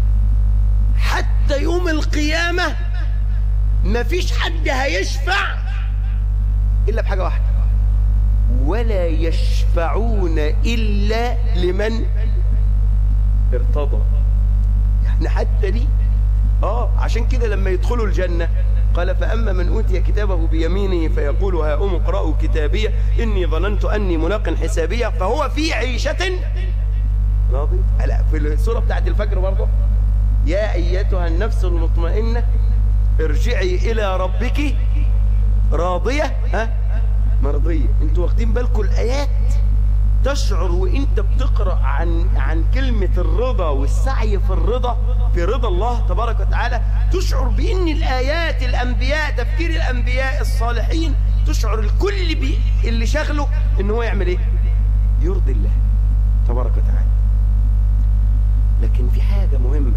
حتى يوم القيامة مفيش حد هيشفع إلا بحاجة واحدة ولا يشفعون إلا لمن ارتضى يعني حتى دي اه عشان كده لما يدخلوا الجنة قال فأما من أوتي كتابه بيمينه فيقول ها أم اقرأوا كتابية إني ظننت أني ملاق حسابية فهو في عيشة راضي في السورة بتاعت الفجر برضه يا أيتها النفس المطمئنة ارجعي إلى ربك راضية ها مرضية انتوا واخدين بالكم الآيات تشعر وانت بتقرأ عن عن كلمة الرضا والسعي في الرضا في رضا الله تبارك وتعالى تشعر بأن الآيات الأنبياء تفكير الأنبياء الصالحين تشعر الكل بي اللي شغله ان هو يعمل ايه يرضي الله تبارك وتعالى لكن في حاجة مهمة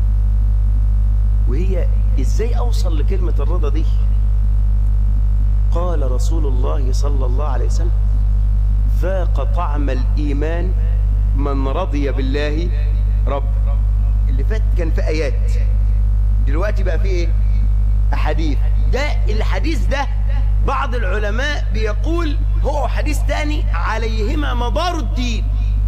وهي ازاي اوصل لكلمة الرضا دي قال رسول الله صلى الله عليه وسلم ذاق طعم الإيمان من رضي بالله رب اللي فات كان في آيات دلوقتي بقى في إيه أحاديث ده الحديث ده بعض العلماء بيقول هو حديث تاني عليهما مدار الدين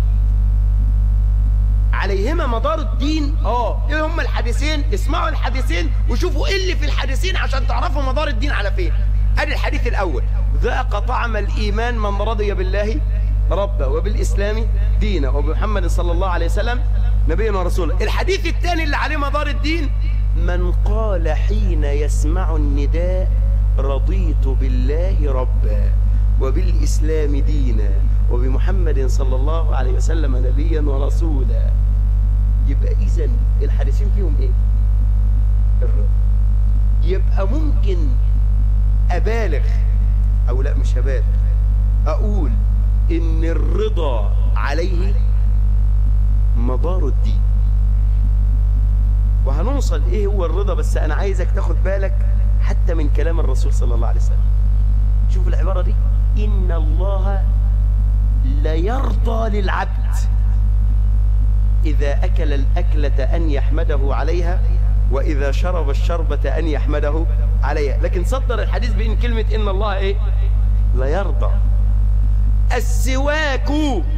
عليهما مدار الدين اه ايه هما الحديثين اسمعوا الحديثين وشوفوا ايه اللي في الحديثين عشان تعرفوا مدار الدين على فين ادي الحديث الاول ذاق طعم الايمان من رضي بالله ربا وبالاسلام دينا وبمحمد صلى الله عليه وسلم نبيا ورسولا الحديث الثاني اللي عليه مدار الدين من قال حين يسمع النداء رضيت بالله ربا وبالإسلام دينا وبمحمد صلى الله عليه وسلم نبيا ورسولا يبقى إذا الحديثين فيهم إيه؟ الرضا يبقى ممكن أبالغ أو لا مش هبالغ أقول إن الرضا عليه مدار الدين وهنوصل ايه هو الرضا بس انا عايزك تاخد بالك حتى من كلام الرسول صلى الله عليه وسلم شوف العبارة دي إن الله لا يرضى للعبد إذا أكل الأكلة أن يحمده عليها وإذا شرب الشربة أن يحمده عليها لكن صدر الحديث بإن كلمة إن الله إيه لا يرضى السواك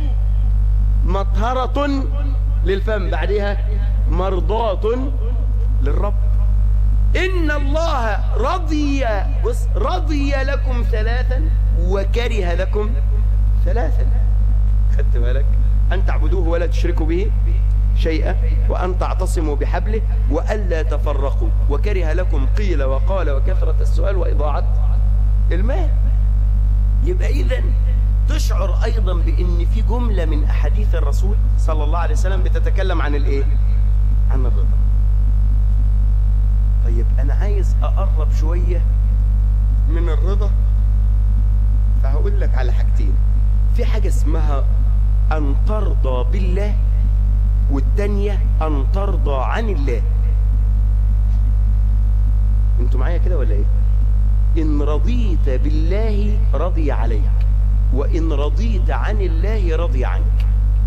مطهرة للفم بعدها مرضاة للرب إن الله رضي بص رضي لكم ثلاثا وكره لكم ثلاثا خدت بالك أن تعبدوه ولا تشركوا به شيئا وأن تعتصموا بحبله وألا تفرقوا وكره لكم قيل وقال وكثرة السؤال وإضاعة المال يبقى إذا تشعر أيضا بأن في جملة من أحاديث الرسول صلى الله عليه وسلم بتتكلم عن الإيه؟ عن الرضا طيب أنا عايز أقرب شوية من الرضا فهقول لك على حاجتين في حاجة اسمها أن ترضى بالله والتانية أن ترضى عن الله انتوا معايا كده ولا ايه إن رضيت بالله رضي عليك وإن رضيت عن الله رضي عنك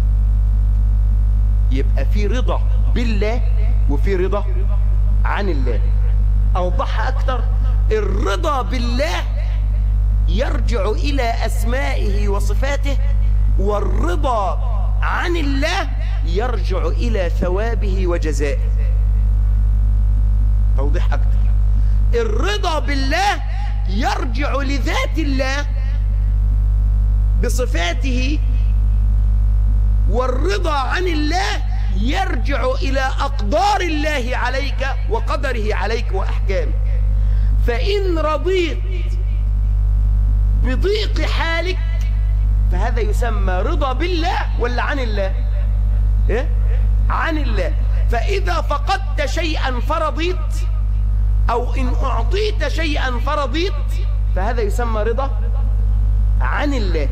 يبقى في رضا بالله وفي رضا عن الله أوضحها أكتر الرضا بالله يرجع إلى أسمائه وصفاته والرضا عن الله يرجع إلى ثوابه وجزائه توضيح أكتر الرضا بالله يرجع لذات الله بصفاته والرضا عن الله يرجع إلى أقدار الله عليك وقدره عليك وأحكامه فإن رضيت بضيق حالك فهذا يسمى رضا بالله ولا عن الله إيه؟ عن الله فإذا فقدت شيئا فرضيت أو إن أعطيت شيئا فرضيت فهذا يسمى رضا عن الله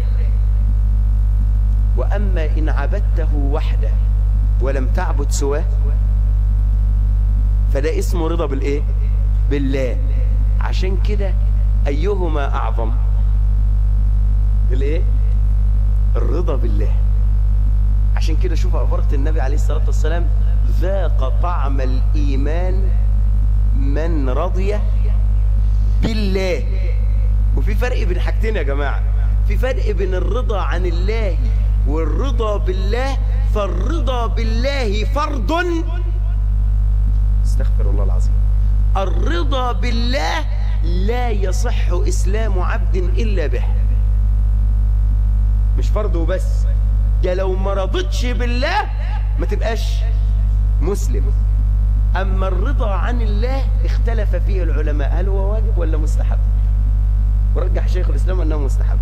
وأما إن عبدته وحده ولم تعبد سواه فده اسمه رضا بالإيه بالله عشان كده أيهما أعظم الإيه الرضا بالله عشان كده شوف عبارة النبي عليه الصلاة والسلام ذاق طعم الإيمان من رضي بالله وفي فرق بين حاجتين يا جماعة في فرق بين الرضا عن الله والرضا بالله فالرضا بالله فرض استغفر الله العظيم الرضا بالله لا يصح إسلام عبد إلا به مش فرض وبس يا لو ما رضتش بالله ما تبقاش مسلم أما الرضا عن الله اختلف فيه العلماء هل هو واجب ولا مستحب ورجح شيخ الإسلام أنه مستحب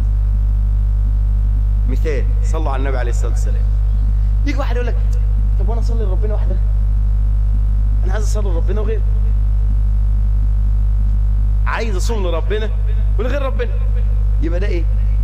مثال صلوا على النبي عليه الصلاة والسلام يجي واحد يقول لك طب وانا اصلي لربنا وحده انا عايز اصلي لربنا وغير عايز اصوم لربنا ولغير ربنا يبقى ده ايه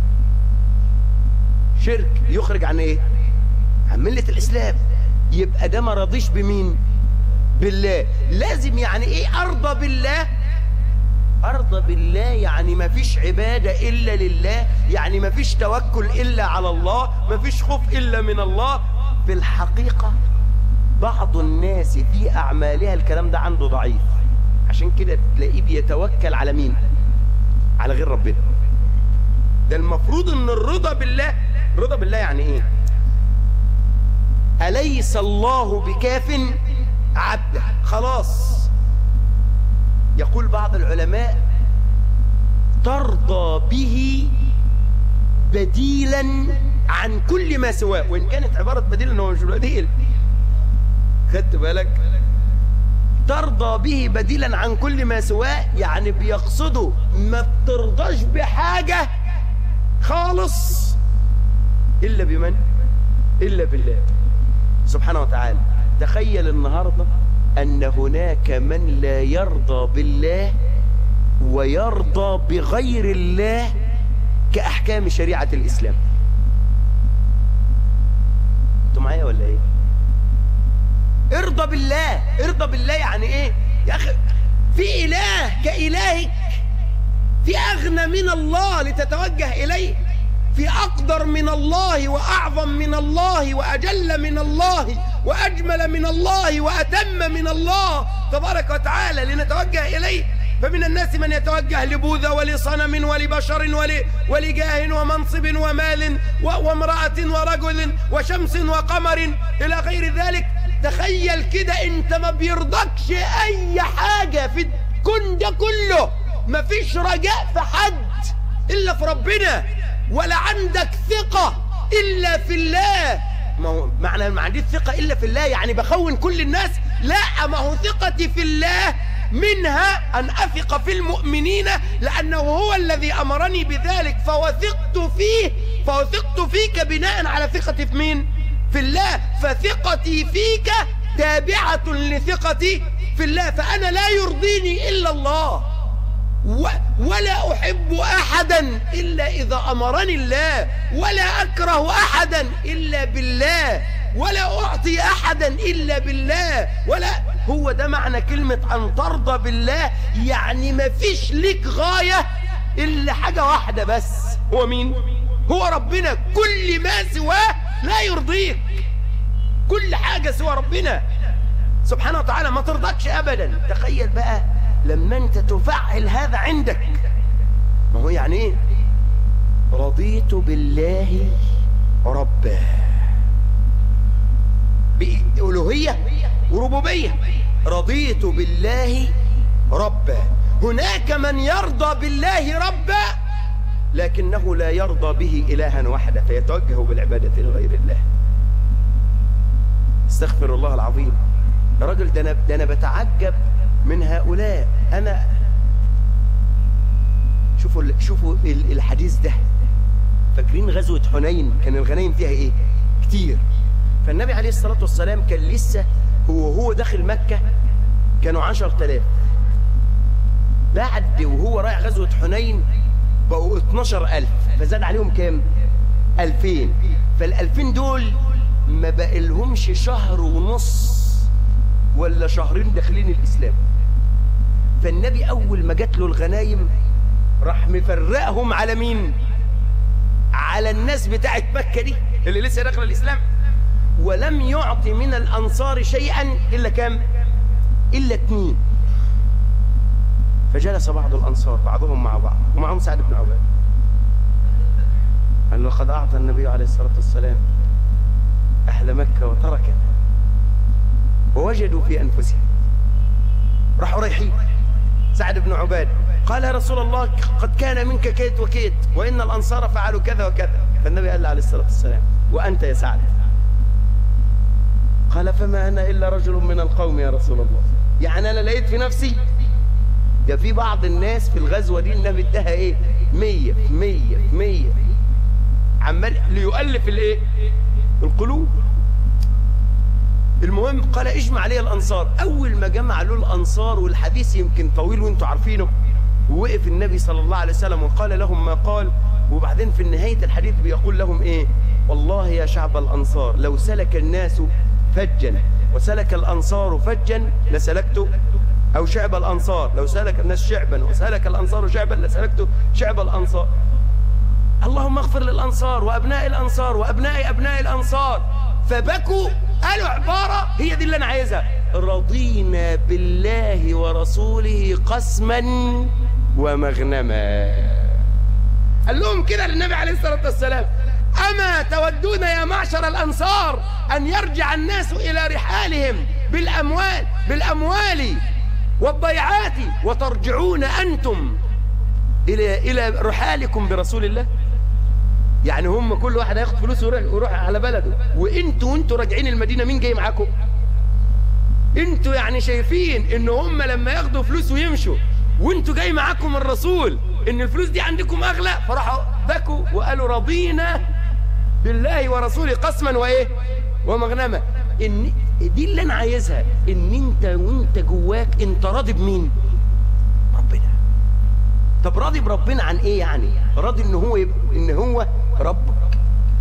شرك يخرج عن ايه عن ملة الاسلام يبقى ده ما رضيش بمين بالله لازم يعني ايه ارضى بالله ارضى بالله يعني ما فيش عبادة الا لله يعني ما فيش توكل الا على الله ما فيش خوف الا من الله في الحقيقة بعض الناس في اعمالها الكلام ده عنده ضعيف عشان كده تلاقيه بيتوكل على مين على غير ربنا ده المفروض ان الرضا بالله رضا بالله يعني ايه أليس الله بكاف عبده خلاص يقول بعض العلماء ترضى به بديلا عن كل ما سواه وإن كانت عبارة بديل هو مش بديل خدت بالك ترضى به بديلا عن كل ما سواه يعني بيقصده ما بترضاش بحاجة خالص إلا بمن إلا بالله سبحانه وتعالى تخيل النهاردة أن هناك من لا يرضى بالله ويرضى بغير الله كأحكام شريعة الإسلام انتوا معايا ولا ايه ارضى بالله ارضى بالله يعني ايه يا اخي في اله كالهك في اغنى من الله لتتوجه اليه في اقدر من الله واعظم من الله واجل من الله واجمل من الله واتم من الله تبارك وتعالى لنتوجه اليه فمن الناس من يتوجه لبوذا ولصنم ولبشر ول... ولجاه ومنصب ومال و... وامرأة ورجل وشمس وقمر إلى غير ذلك تخيل كده انت ما بيرضكش اي حاجة في الكون ده كله ما فيش رجاء في حد الا في ربنا ولا عندك ثقة الا في الله ما هو معنى ما عنديش ثقة الا في الله يعني بخون كل الناس لا ما هو ثقتي في الله منها أن أثق في المؤمنين لأنه هو الذي أمرني بذلك فوثقت فيه فوثقت فيك بناء على ثقتي في مين؟ في الله فثقتي فيك تابعة لثقتي في الله فأنا لا يرضيني إلا الله و ولا أحب أحدا إلا إذا أمرني الله ولا أكره أحدا إلا بالله ولا أعطي أحدا إلا بالله ولا هو ده معنى كلمة أن ترضى بالله يعني ما فيش لك غاية إلا حاجة واحدة بس هو مين؟ هو ربنا كل ما سواه لا يرضيك كل حاجة سوى ربنا سبحانه وتعالى ما ترضكش أبدا تخيل بقى لما أنت تفعل هذا عندك ما هو يعني إيه رضيت بالله ربا بألوهية وربوبية رضيت بالله ربا هناك من يرضى بالله ربا لكنه لا يرضى به إلها وحده فيتوجه بالعبادة لغير الله استغفر الله العظيم يا راجل ده أنا, ده أنا بتعجب من هؤلاء أنا شوفوا شوفوا الحديث ده فاكرين غزوة حنين كان الغنايم فيها ايه كتير فالنبي عليه الصلاة والسلام كان لسه هو هو داخل مكة كانوا عشر تلاف بعد وهو رايح غزوة حنين بقوا 12 ألف فزاد عليهم كام ألفين فالألفين دول ما بقلهمش شهر ونص ولا شهرين داخلين الإسلام فالنبي أول ما جات له الغنايم راح مفرقهم على مين على الناس بتاعت مكة دي اللي لسه داخله الإسلام ولم يعطي من الأنصار شيئا إلا كم إلا اثنين فجلس بعض الأنصار بعضهم مع بعض ومعهم سعد بن عباد قال لقد أعطى النبي عليه الصلاة والسلام أهل مكة وترك ووجدوا في أنفسهم راحوا رايحين سعد بن عباد قال يا رسول الله قد كان منك كيت وكيت وإن الأنصار فعلوا كذا وكذا فالنبي قال له عليه الصلاة والسلام وأنت يا سعد قال فما أنا إلا رجل من القوم يا رسول الله يعني أنا لقيت في نفسي ده في بعض الناس في الغزوة دي النبي اداها ايه مية في مية في مية عمال ليؤلف الايه القلوب المهم قال اجمع لي الانصار اول ما جمع له الانصار والحديث يمكن طويل وانتوا عارفينه ووقف النبي صلى الله عليه وسلم وقال لهم ما قال وبعدين في نهاية الحديث بيقول لهم ايه والله يا شعب الانصار لو سلك الناس فجا وسلك الانصار فجا لسلكت أو شعب الأنصار لو سلك الناس شعبا وسلك الأنصار شعبا لسلكت شعب الأنصار اللهم اغفر للأنصار وأبناء الأنصار وأبناء أبناء الأنصار فبكوا قالوا عبارة هي دي اللي أنا عايزها رضينا بالله ورسوله قسما ومغنما قال لهم كده للنبي عليه الصلاة والسلام أما تودون يا معشر الأنصار أن يرجع الناس إلى رحالهم بالأموال بالأموال والضيعات وترجعون أنتم الى الى رحالكم برسول الله يعني هم كل واحد هياخد فلوس ويروح, ويروح على بلده وانتوا وانتوا راجعين المدينه مين جاي معاكم انتوا يعني شايفين ان هم لما ياخدوا فلوس ويمشوا وانتوا جاي معاكم الرسول ان الفلوس دي عندكم اغلى فراحوا بكوا وقالوا رضينا بالله ورسوله قسما وايه ومغنما ان دي اللي انا عايزها ان انت وانت جواك انت راضي بمين ربنا طب راضي بربنا عن ايه يعني راضي ان هو يبقى ان هو ربك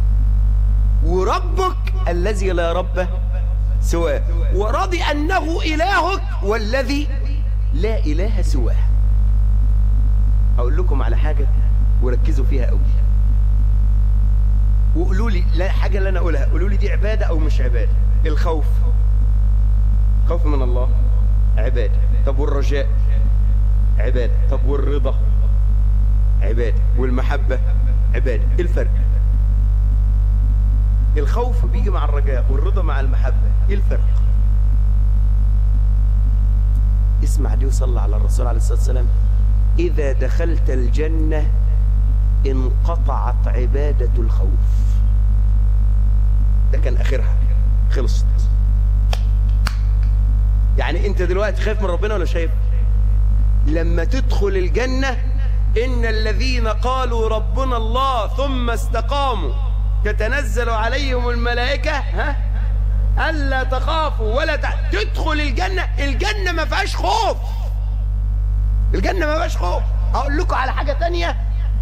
وربك الذي لا رب سواه وراضي انه الهك والذي لا اله سواه هقول لكم على حاجه وركزوا فيها قوي وقولوا لي لا حاجه اللي انا اقولها قولوا لي دي عباده او مش عباده الخوف خوف من الله عباده طب والرجاء عباده طب والرضا عباده والمحبه عباده ايه الفرق الخوف بيجي مع الرجاء والرضا مع المحبه ايه الفرق اسمع دي وصلى على الرسول عليه الصلاه والسلام اذا دخلت الجنه انقطعت عباده الخوف ده كان اخرها خلصت يعني انت دلوقتي خايف من ربنا ولا شايف لما تدخل الجنة ان الذين قالوا ربنا الله ثم استقاموا تتنزل عليهم الملائكة ها ألا تخافوا ولا تع... تدخل الجنة الجنة ما فيهاش خوف الجنة ما فيهاش خوف هقول لكم على حاجة تانية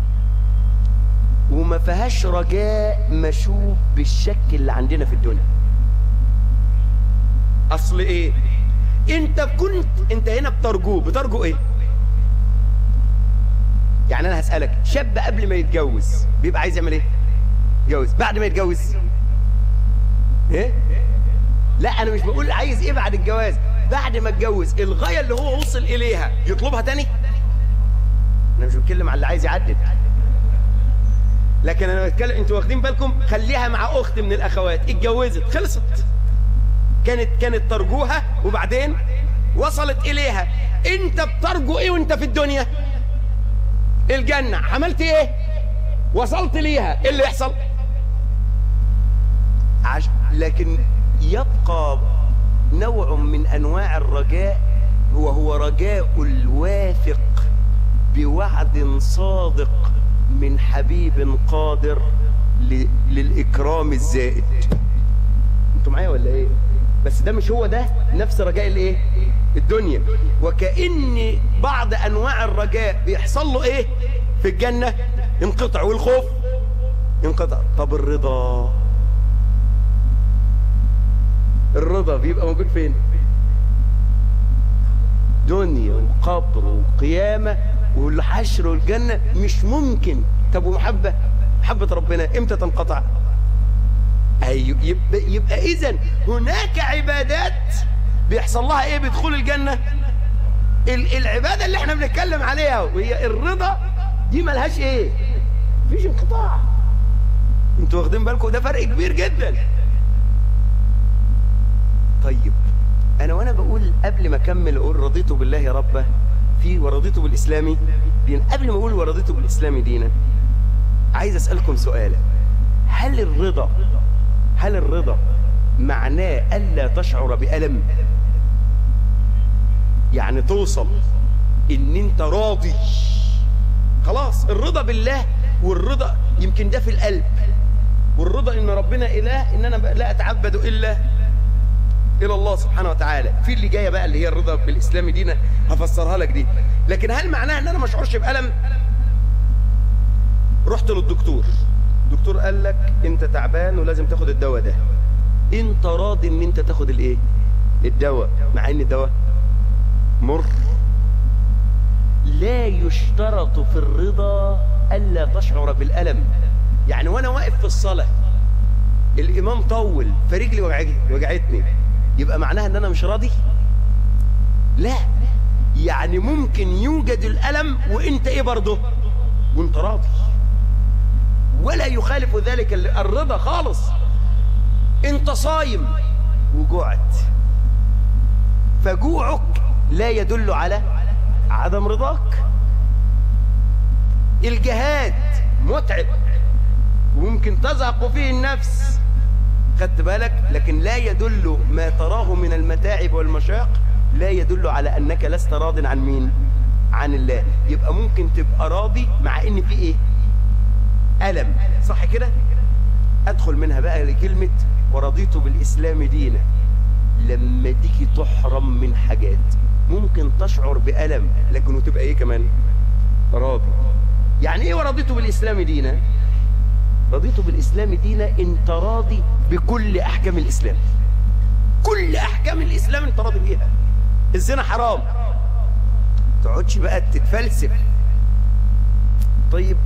وما فيهاش رجاء مشوب بالشك اللي عندنا في الدنيا اصل ايه انت كنت انت هنا بترجوه بترجو ايه يعني انا هسألك شاب قبل ما يتجوز بيبقى عايز يعمل ايه يتجوز بعد ما يتجوز ايه لا انا مش بقول عايز ايه بعد الجواز بعد ما اتجوز الغايه اللي هو وصل اليها يطلبها تاني انا مش بتكلم على اللي عايز يعدد لكن انا بتكلم انتوا واخدين بالكم خليها مع اخت من الاخوات اتجوزت خلصت كانت كانت ترجوها وبعدين وصلت اليها انت بترجو ايه وانت في الدنيا الجنه عملت ايه وصلت ليها ايه اللي يحصل عش... لكن يبقى نوع من انواع الرجاء هو هو رجاء الواثق بوعد صادق من حبيب قادر ل... للاكرام الزائد انتوا معايا ولا ايه بس ده مش هو ده نفس رجاء الايه الدنيا وكأن بعض انواع الرجاء بيحصل له ايه في الجنة ينقطع والخوف ينقطع طب الرضا الرضا بيبقى موجود فين دنيا وقبر وقيامة والحشر والجنة مش ممكن طب ومحبة محبة ربنا امتى تنقطع أيوة يبقى, يبقى إذا هناك عبادات بيحصل لها إيه بدخول الجنة العبادة اللي احنا بنتكلم عليها وهي الرضا دي ملهاش إيه مفيش انقطاع انتوا واخدين بالكم ده فرق كبير جدا طيب أنا وأنا بقول قبل ما أكمل أقول رضيت بالله ربا في ورضيت بالإسلام دين قبل ما أقول ورضيت بالإسلام دينا عايز أسألكم سؤالا هل الرضا هل الرضا معناه ألا تشعر بألم يعني توصل ان انت راضي خلاص الرضا بالله والرضا يمكن ده في القلب والرضا ان ربنا اله ان انا لا اتعبد الا الى الله سبحانه وتعالى في اللي جايه بقى اللي هي الرضا بالاسلام دينا هفسرها لك دي لكن هل معناها ان انا ما اشعرش بالم رحت للدكتور الدكتور قال لك انت تعبان ولازم تاخد الدواء ده انت راضي ان انت تاخد الايه الدواء مع ان الدواء مر لا يشترط في الرضا الا تشعر بالالم يعني وانا واقف في الصلاه الامام طول فرجلي وجعتني يبقى معناها ان انا مش راضي لا يعني ممكن يوجد الالم وانت ايه برضه وانت راضي ولا يخالف ذلك الرضا خالص انت صايم وجوعت فجوعك لا يدل على عدم رضاك الجهاد متعب وممكن تزهق فيه النفس خدت بالك لكن لا يدل ما تراه من المتاعب والمشاق لا يدل على أنك لست راض عن مين عن الله يبقى ممكن تبقى راضي مع ان في ايه ألم صح كده أدخل منها بقى لكلمة ورضيت بالإسلام دينا لما تيجي تحرم من حاجات ممكن تشعر بألم لكن تبقى ايه كمان راضي يعني ايه ورضيت بالإسلام دينا رضيت بالإسلام دينا انت راضي بكل أحكام الإسلام كل أحكام الإسلام انت راضي بيها الزنا حرام تقعدش بقى تتفلسف طيب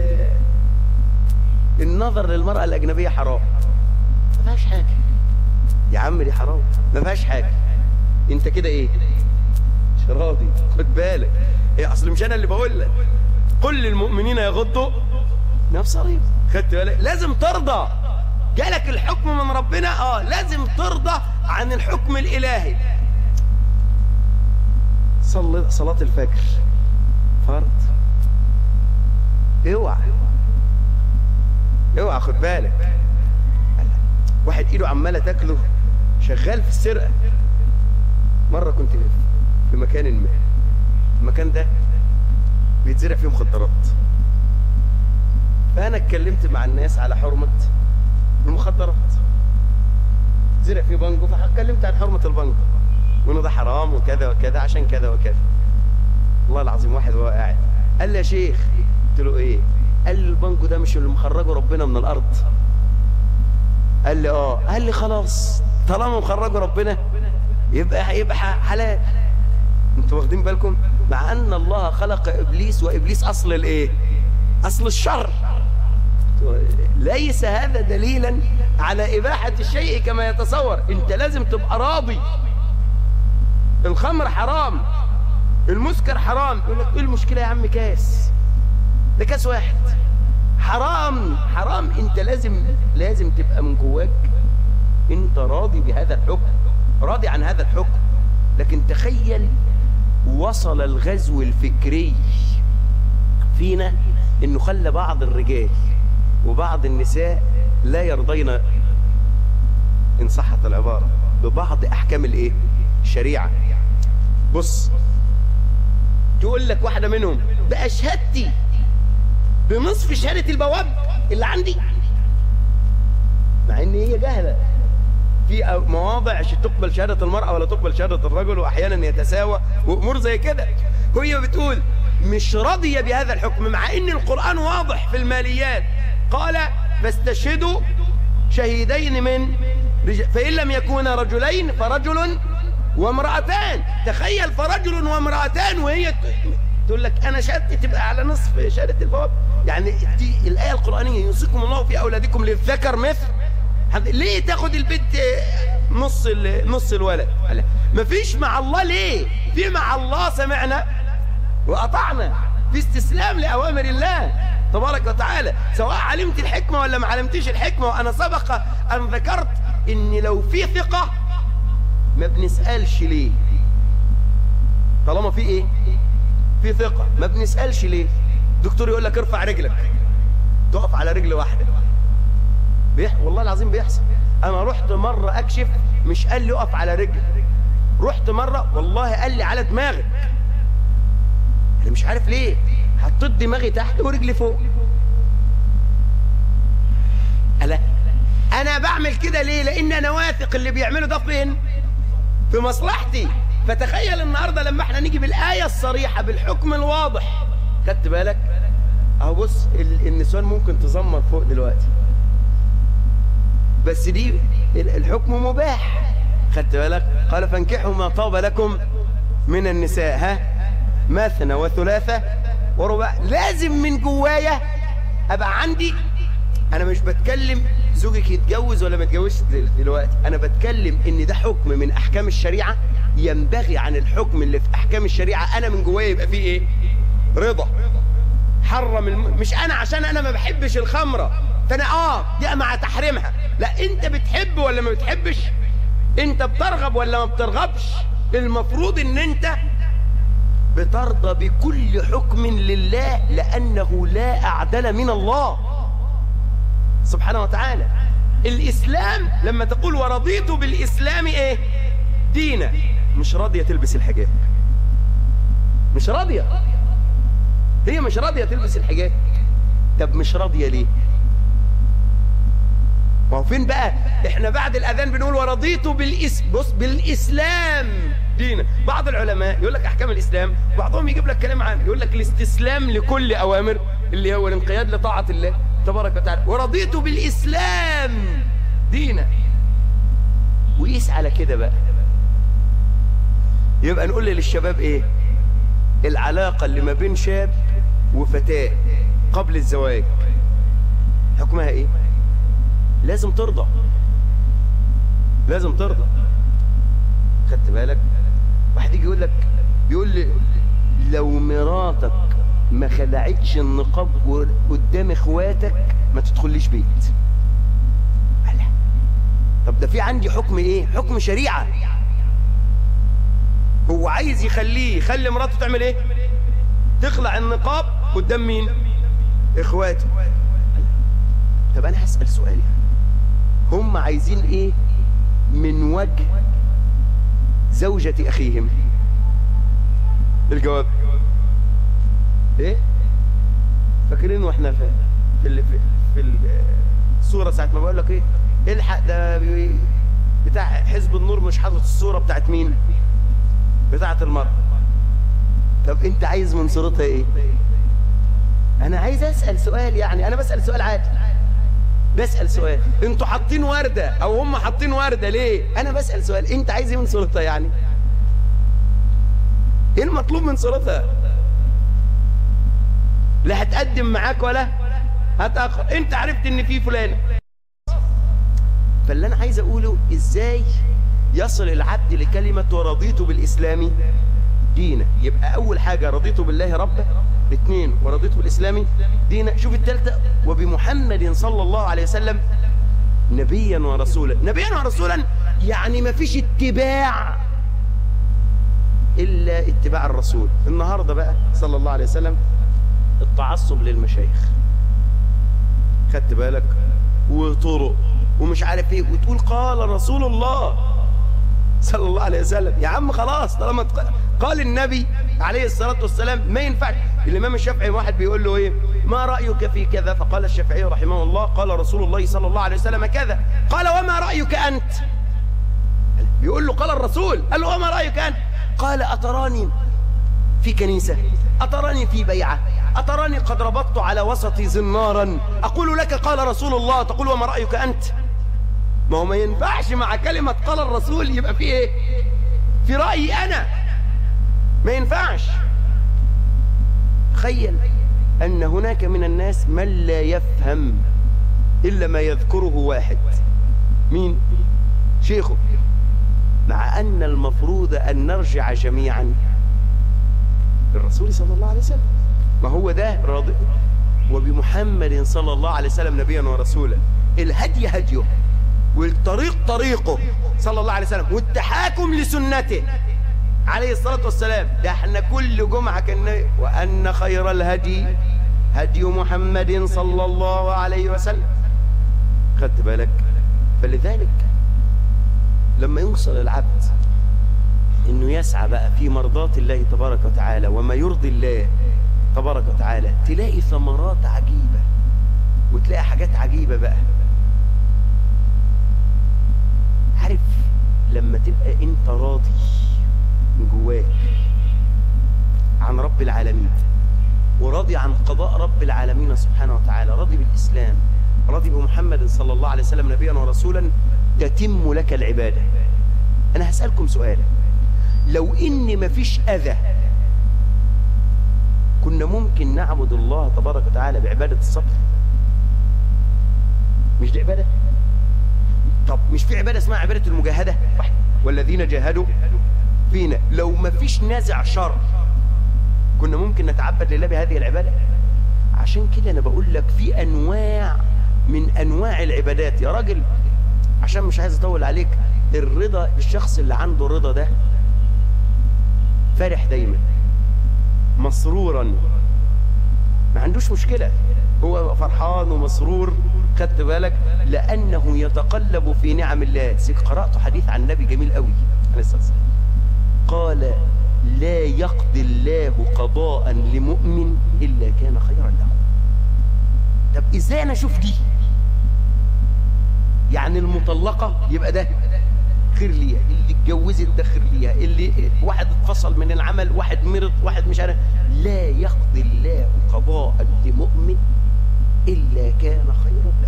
النظر للمرأة الأجنبية حرام ما فيهاش حاجة يا عم دي حرام ما فيهاش حاجة انت كده ايه مش راضي خد بالك ايه اصل مش انا اللي بقول لك كل المؤمنين يغضوا نفس ريب خدت بالك لازم ترضى جالك الحكم من ربنا اه لازم ترضى عن الحكم الالهي صلي صلاة الفجر فرض اوعى اوعى خد بالك واحد ايده عماله تاكله شغال في السرقه مره كنت في مكان ما المكان ده بيتزرع فيه مخدرات فانا اتكلمت مع الناس على حرمه المخدرات زرع فيه بانجو فاتكلمت عن حرمه البانجو وانه ده حرام وكذا وكذا عشان كذا وكذا والله العظيم واحد وهو قاعد قال لي يا شيخ قلت له ايه قال لي البانجو ده مش اللي مخرجه ربنا من الارض قال لي اه قال لي خلاص طالما مخرجه ربنا يبقى يبقى حلال انتوا واخدين بالكم مع ان الله خلق ابليس وابليس اصل الايه اصل الشر ليس هذا دليلا على اباحه الشيء كما يتصور انت لازم تبقى راضي الخمر حرام المسكر حرام يقول لك ايه المشكله يا عم كاس ده كاس واحد حرام حرام انت لازم لازم تبقى من جواك انت راضي بهذا الحكم راضي عن هذا الحكم لكن تخيل وصل الغزو الفكري فينا انه خلى بعض الرجال وبعض النساء لا يرضين ان صحت العبارة ببعض احكام الايه الشريعة بص تقول لك واحدة منهم بقى شهادتي بنصف شهادة البواب اللي عندي مع ان هي جاهلة في مواضع تقبل شهادة المرأة ولا تقبل شهادة الرجل واحيانا يتساوى وامور زي كده وهي بتقول مش راضية بهذا الحكم مع ان القرآن واضح في الماليات قال فاستشهدوا شهيدين من رجال فإن لم يكونا رجلين فرجل وامرأتان تخيل فرجل وامرأتان وهي تقول لك أنا شهادتي تبقى على نصف شهادة البواب يعني دي الآية القرآنية يوصيكم الله في أولادكم للذكر مثل ليه تاخد البنت نص نص الولد مفيش مع الله ليه في مع الله سمعنا وأطعنا في استسلام لأوامر الله تبارك وتعالى سواء علمت الحكمة ولا ما علمتش الحكمة وأنا سبق أن ذكرت إن لو في ثقة ما بنسألش ليه طالما في إيه في ثقة ما بنسألش ليه دكتور يقول لك ارفع رجلك تقف على رجل واحدة بيح... والله العظيم بيحصل أنا رحت مرة أكشف مش قال لي اقف على رجل رحت مرة والله قال لي على دماغك أنا مش عارف ليه حطيت دماغي تحت ورجلي فوق ألا أنا بعمل كده ليه لأن أنا واثق اللي بيعمله ده فين في مصلحتي فتخيل النهاردة لما احنا نيجي بالآية الصريحة بالحكم الواضح خدت بالك اهو بص النسوان ممكن تزمر فوق دلوقتي بس دي الحكم مباح خدت بالك قال فانكحوا ما طاب لكم من النساء ها مثنى وثلاثة ورباع لازم من جوايا ابقى عندي انا مش بتكلم زوجك يتجوز ولا ما يتجوزش دلوقتي انا بتكلم ان ده حكم من احكام الشريعه ينبغي عن الحكم اللي في احكام الشريعه انا من جوايا يبقى فيه ايه رضا حرم الم... مش انا عشان انا ما بحبش الخمره فانا اه دي مع تحريمها لا انت بتحب ولا ما بتحبش انت بترغب ولا ما بترغبش المفروض ان انت بترضى بكل حكم لله لأنه لا أعدل من الله سبحانه وتعالى الإسلام لما تقول ورضيت بالإسلام إيه دينا مش راضية تلبس الحجاب مش راضية هي مش راضية تلبس الحجاب طب مش راضية ليه ما هو فين بقى احنا بعد الاذان بنقول ورضيت بالاس بص بالاسلام دينا بعض العلماء يقول لك احكام الاسلام بعضهم يجيب لك كلام عام يقول لك الاستسلام لكل اوامر اللي هو الانقياد لطاعه الله تبارك وتعالى ورضيت بالاسلام دينا وقيس على كده بقى يبقى نقول للشباب ايه العلاقه اللي ما بين شاب وفتاه قبل الزواج حكمها ايه لازم ترضى لازم ترضى خدت بالك واحد يجي يقول لك بيقول لي لو مراتك ما خلعتش النقاب قدام اخواتك ما تدخليش بيت ألا. طب ده في عندي حكم ايه حكم شريعة هو عايز يخليه يخلي مراته تعمل ايه تخلع النقاب قدام مين اخواته طب انا هسأل سؤال يعني هم عايزين ايه من وجه زوجة اخيهم الجواب ايه فاكرين واحنا في في ال- في, في الصورة ساعة ما بقول لك ايه الحق ده بي- بتاع حزب النور مش حاطط الصورة بتاعت مين بتاعت المرأة طب انت عايز من صورتها ايه انا عايز اسأل سؤال يعني انا بسأل سؤال عادي بسأل سؤال انتوا حاطين وردة او هم حاطين وردة ليه انا بسأل سؤال انت عايز ايه من صورتها يعني ايه المطلوب من صورتها لا هتقدم معاك ولا هتأخر انت عرفت ان في فلان فاللي انا عايز اقوله ازاي يصل العبد لكلمة ورضيت بالاسلام دينا يبقى اول حاجة رضيت بالله ربا اثنين ورضيت بالاسلام دينا شوف الثالثة وبمحمد صلى الله عليه وسلم نبيا ورسولا نبيا ورسولا يعني ما فيش اتباع الا اتباع الرسول النهارده بقى صلى الله عليه وسلم التعصب للمشايخ خدت بالك وطرق ومش عارف ايه وتقول قال رسول الله صلى الله عليه وسلم يا عم خلاص طالما تق- قال النبي عليه الصلاة والسلام ما ينفعش الإمام الشافعي واحد بيقول له إيه ما رأيك في كذا فقال الشافعي رحمه الله قال رسول الله صلى الله عليه وسلم كذا قال وما رأيك أنت بيقول له قال الرسول قال له وما رأيك أنت قال أتراني في كنيسة أتراني في بيعة أتراني قد ربطت على وسطي زنارا أقول لك قال رسول الله تقول وما رأيك أنت ما هو ما ينفعش مع كلمة قال الرسول يبقى في ايه في رأيي انا ما ينفعش تخيل ان هناك من الناس من لا يفهم الا ما يذكره واحد مين شيخه مع ان المفروض ان نرجع جميعا للرسول صلى الله عليه وسلم ما هو ده راضي وبمحمد صلى الله عليه وسلم نبيا ورسولا الهدي هديه والطريق طريقه صلى الله عليه وسلم والتحاكم لسنته عليه الصلاة والسلام ده احنا كل جمعة كنا وأن خير الهدي هدي محمد صلى الله عليه وسلم خدت بالك فلذلك لما يوصل العبد انه يسعى بقى في مرضات الله تبارك وتعالى وما يرضي الله تبارك وتعالى تلاقي ثمرات عجيبة وتلاقي حاجات عجيبة بقى عارف لما تبقى انت راضي من جواك عن رب العالمين وراضي عن قضاء رب العالمين سبحانه وتعالى راضي بالإسلام راضي بمحمد صلى الله عليه وسلم نبيا ورسولا تتم لك العبادة أنا هسألكم سؤال لو إن مفيش أذى كنا ممكن نعبد الله تبارك وتعالى بعبادة الصبر مش دي عبادة طب مش في عبادة اسمها عبادة المجاهدة والذين جاهدوا فينا لو ما فيش نازع شر كنا ممكن نتعبد لله بهذه العبادة عشان كده انا بقول لك في انواع من انواع العبادات يا راجل عشان مش عايز اطول عليك الرضا الشخص اللي عنده رضا ده فرح دايما مسرورا ما عندوش مشكلة هو فرحان ومسرور خدت بالك لأنه يتقلب في نعم الله سيك قرأت حديث عن النبي جميل قوي عليه الصلاة والسلام قال لا يقضي الله قضاء لمؤمن إلا كان خيرا له طب إزاي أنا أشوف دي يعني المطلقة يبقى ده خير ليها اللي اتجوزت ده خير ليها اللي واحد اتفصل من العمل واحد مرض واحد مش عارف لا يقضي الله قضاء لمؤمن إلا كان خيرا له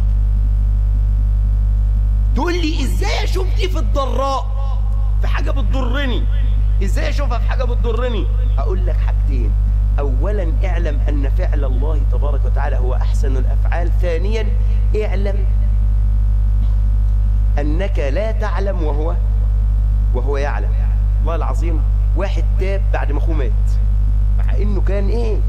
تقول لي ازاي اشوف دي في الضراء في حاجة بتضرني ازاي اشوفها في حاجة بتضرني اقول لك حاجتين اولا اعلم ان فعل الله تبارك وتعالى هو احسن الافعال ثانيا اعلم انك لا تعلم وهو وهو يعلم والله العظيم واحد تاب بعد ما اخوه مات مع انه كان ايه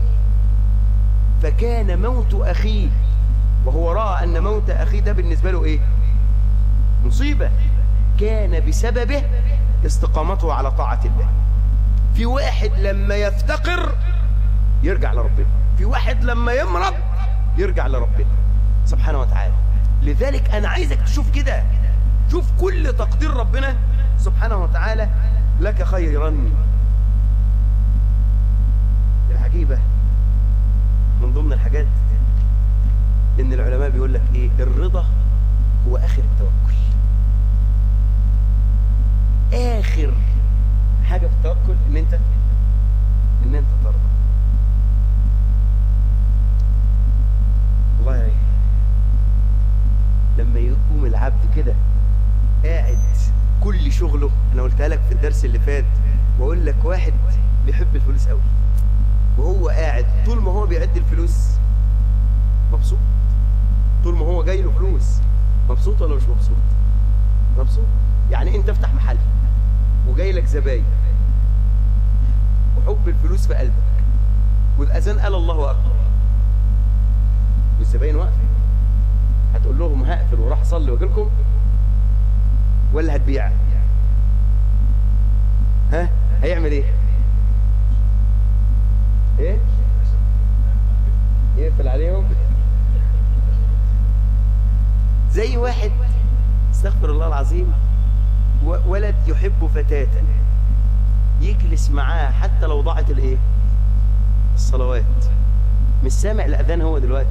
فكان موت اخيه وهو راى ان موت اخيه ده بالنسبه له ايه مصيبه كان بسببه استقامته على طاعه الله في واحد لما يفتقر يرجع لربنا في واحد لما يمرض يرجع لربنا سبحانه وتعالى لذلك انا عايزك تشوف كده شوف كل تقدير ربنا سبحانه وتعالى لك خيرا العجيبة من ضمن الحاجات ان العلماء بيقول لك ايه الرضا هو اخر التوكل اخر حاجة في التوكل ان انت ان انت ترضى الله يعين لما يقوم العبد كده قاعد كل شغله انا قلتها لك في الدرس اللي فات واقول لك واحد بيحب الفلوس قوي وهو قاعد طول ما هو بيعد الفلوس مبسوط طول ما هو جاي له فلوس مبسوط ولا مش مبسوط مبسوط يعني انت افتح محل وجاي لك زباين وحب الفلوس في قلبك والاذان قال الله اكبر والزباين واقفه هتقول لهم هقفل وراح اصلي واجي لكم ولا هتبيع ها هيعمل ايه ايه يقفل عليهم زي واحد استغفر الله العظيم ولد يحب فتاة يجلس معاه حتى لو ضاعت الايه الصلوات مش سامع الاذان هو دلوقتي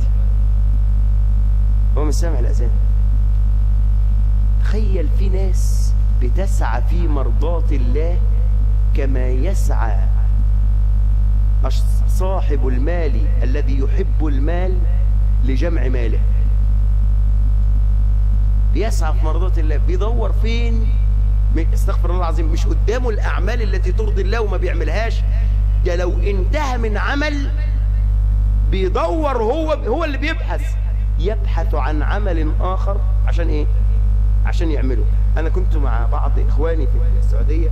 هو مش سامع الاذان تخيل في ناس بتسعى في مرضاة الله كما يسعى صاحب المال الذي يحب المال لجمع ماله بيسعى في مرضاة الله بيدور فين استغفر الله العظيم مش قدامه الأعمال التي ترضي الله وما بيعملهاش ده لو انتهى من عمل بيدور هو هو اللي بيبحث يبحث عن عمل آخر عشان إيه عشان يعمله أنا كنت مع بعض إخواني في السعودية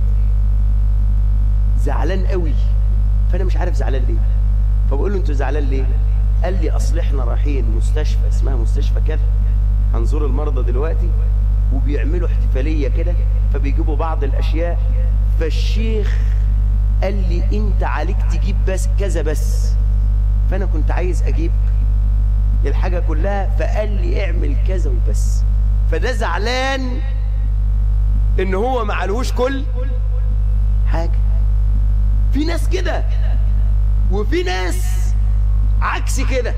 زعلان قوي فأنا مش عارف زعلان ليه فبقول له أنتوا زعلان ليه قال لي أصل إحنا رايحين مستشفى اسمها مستشفى كذا هنزور المرضى دلوقتي وبيعملوا احتفالية كده فبيجيبوا بعض الأشياء فالشيخ قال لي أنت عليك تجيب بس كذا بس فأنا كنت عايز أجيب الحاجة كلها فقال لي اعمل كذا وبس فده زعلان ان هو ما عليهوش كل حاجة في ناس كده وفي ناس عكس كده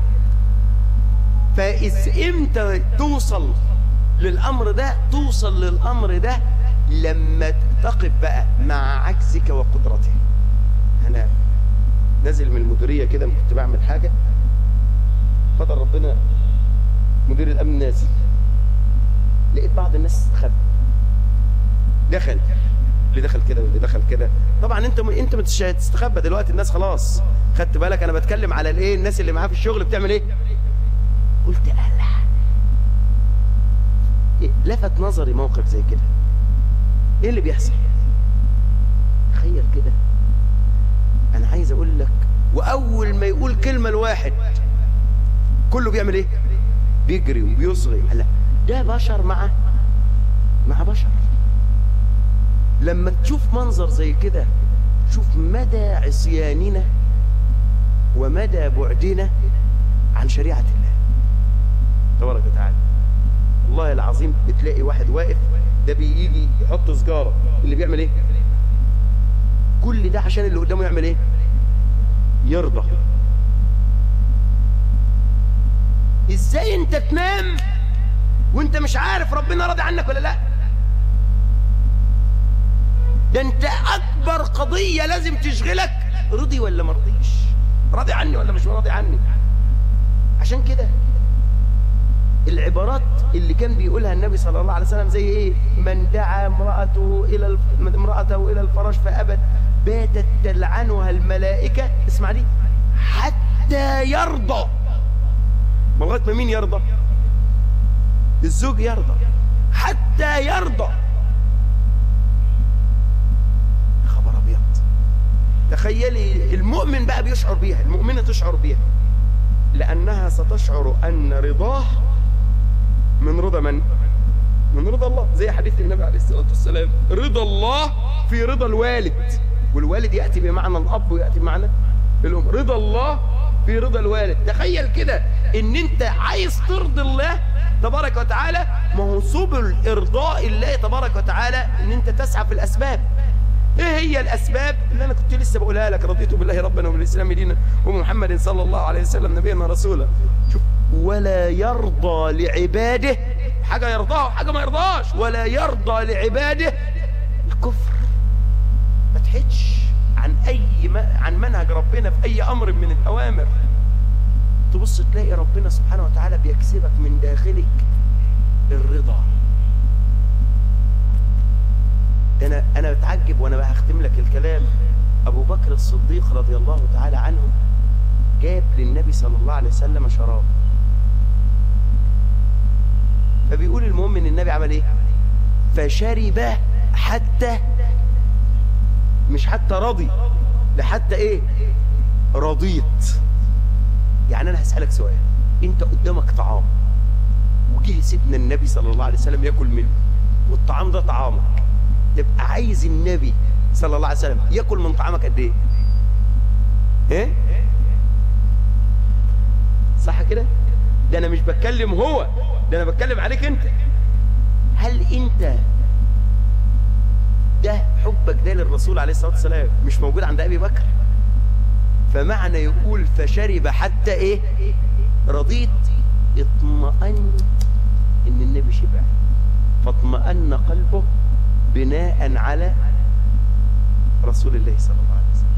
فإذ امتى توصل للأمر ده توصل للأمر ده لما تقف بقى مع عكسك وقدرته أنا نازل من المديرية كده كنت بعمل حاجة فضل ربنا مدير الأمن نازل لقيت بعض الناس استخبى دخل اللي دخل كده واللي دخل كده طبعا انت م... انت مش هتستخبى دلوقتي الناس خلاص خدت بالك انا بتكلم على الايه الناس اللي معاه في الشغل بتعمل ايه قلت الله إيه؟ لفت نظري موقف زي كده ايه اللي بيحصل تخيل كده انا عايز اقول لك واول ما يقول كلمه لواحد كله بيعمل ايه بيجري وبيصغي هلا ده بشر مع مع بشر لما تشوف منظر زي كده شوف مدى عصياننا ومدى بعدنا عن شريعة الله تبارك وتعالى والله العظيم بتلاقي واحد واقف ده بيجي يحط سجارة اللي بيعمل ايه كل ده عشان اللي قدامه يعمل ايه يرضى ازاي انت تنام وانت مش عارف ربنا راضي عنك ولا لا ده انت اكبر قضية لازم تشغلك رضي ولا مرضيش راضي عني ولا مش راضي عني عشان كده العبارات اللي كان بيقولها النبي صلى الله عليه وسلم زي ايه من دعا امرأته الى الف... امرأته الى الفراش فابت باتت تلعنها الملائكة اسمع دي حتى يرضى ما لغايه ما مين يرضى الزوج يرضى حتى يرضى خبر ابيض تخيلي المؤمن بقى بيشعر بيها المؤمنه تشعر بيها لانها ستشعر ان رضاه من رضا من من رضا الله زي حديث النبي عليه الصلاه والسلام رضا الله في رضا الوالد والوالد ياتي بمعنى الاب وياتي بمعنى الام رضا الله في رضا الوالد تخيل كده ان انت عايز ترضي الله تبارك وتعالى ما هو سبل ارضاء الله تبارك وتعالى ان انت تسعى في الاسباب ايه هي الاسباب اللي انا كنت لسه بقولها لك رضيت بالله ربنا وبالاسلام دينا ومحمد صلى الله عليه وسلم نبينا رسولا شوف ولا يرضى لعباده حاجه يرضاها وحاجه ما يرضاش ولا يرضى لعباده الكفر ما تحدش عن اي ما عن منهج ربنا في اي امر من الاوامر تبص تلاقي ربنا سبحانه وتعالى بيكسبك من داخلك الرضا ده انا انا بتعجب وانا بقى هختم لك الكلام ابو بكر الصديق رضي الله تعالى عنه جاب للنبي صلى الله عليه وسلم شراب فبيقول المهم ان النبي عمل ايه فشرب حتى مش حتى رضي لحتى ايه رضيت يعني انا هسألك سؤال انت قدامك طعام وجه سيدنا النبي صلى الله عليه وسلم ياكل منه والطعام ده طعامك تبقى عايز النبي صلى الله عليه وسلم ياكل من طعامك قد ايه ايه صح كده ده انا مش بتكلم هو ده انا بتكلم عليك انت هل انت ده حبك ده للرسول عليه الصلاه والسلام مش موجود عند ابي بكر فمعنى يقول فشرب حتى ايه رضيت اطمأن ان النبي شبع فاطمأن قلبه بناء على رسول الله صلى الله عليه وسلم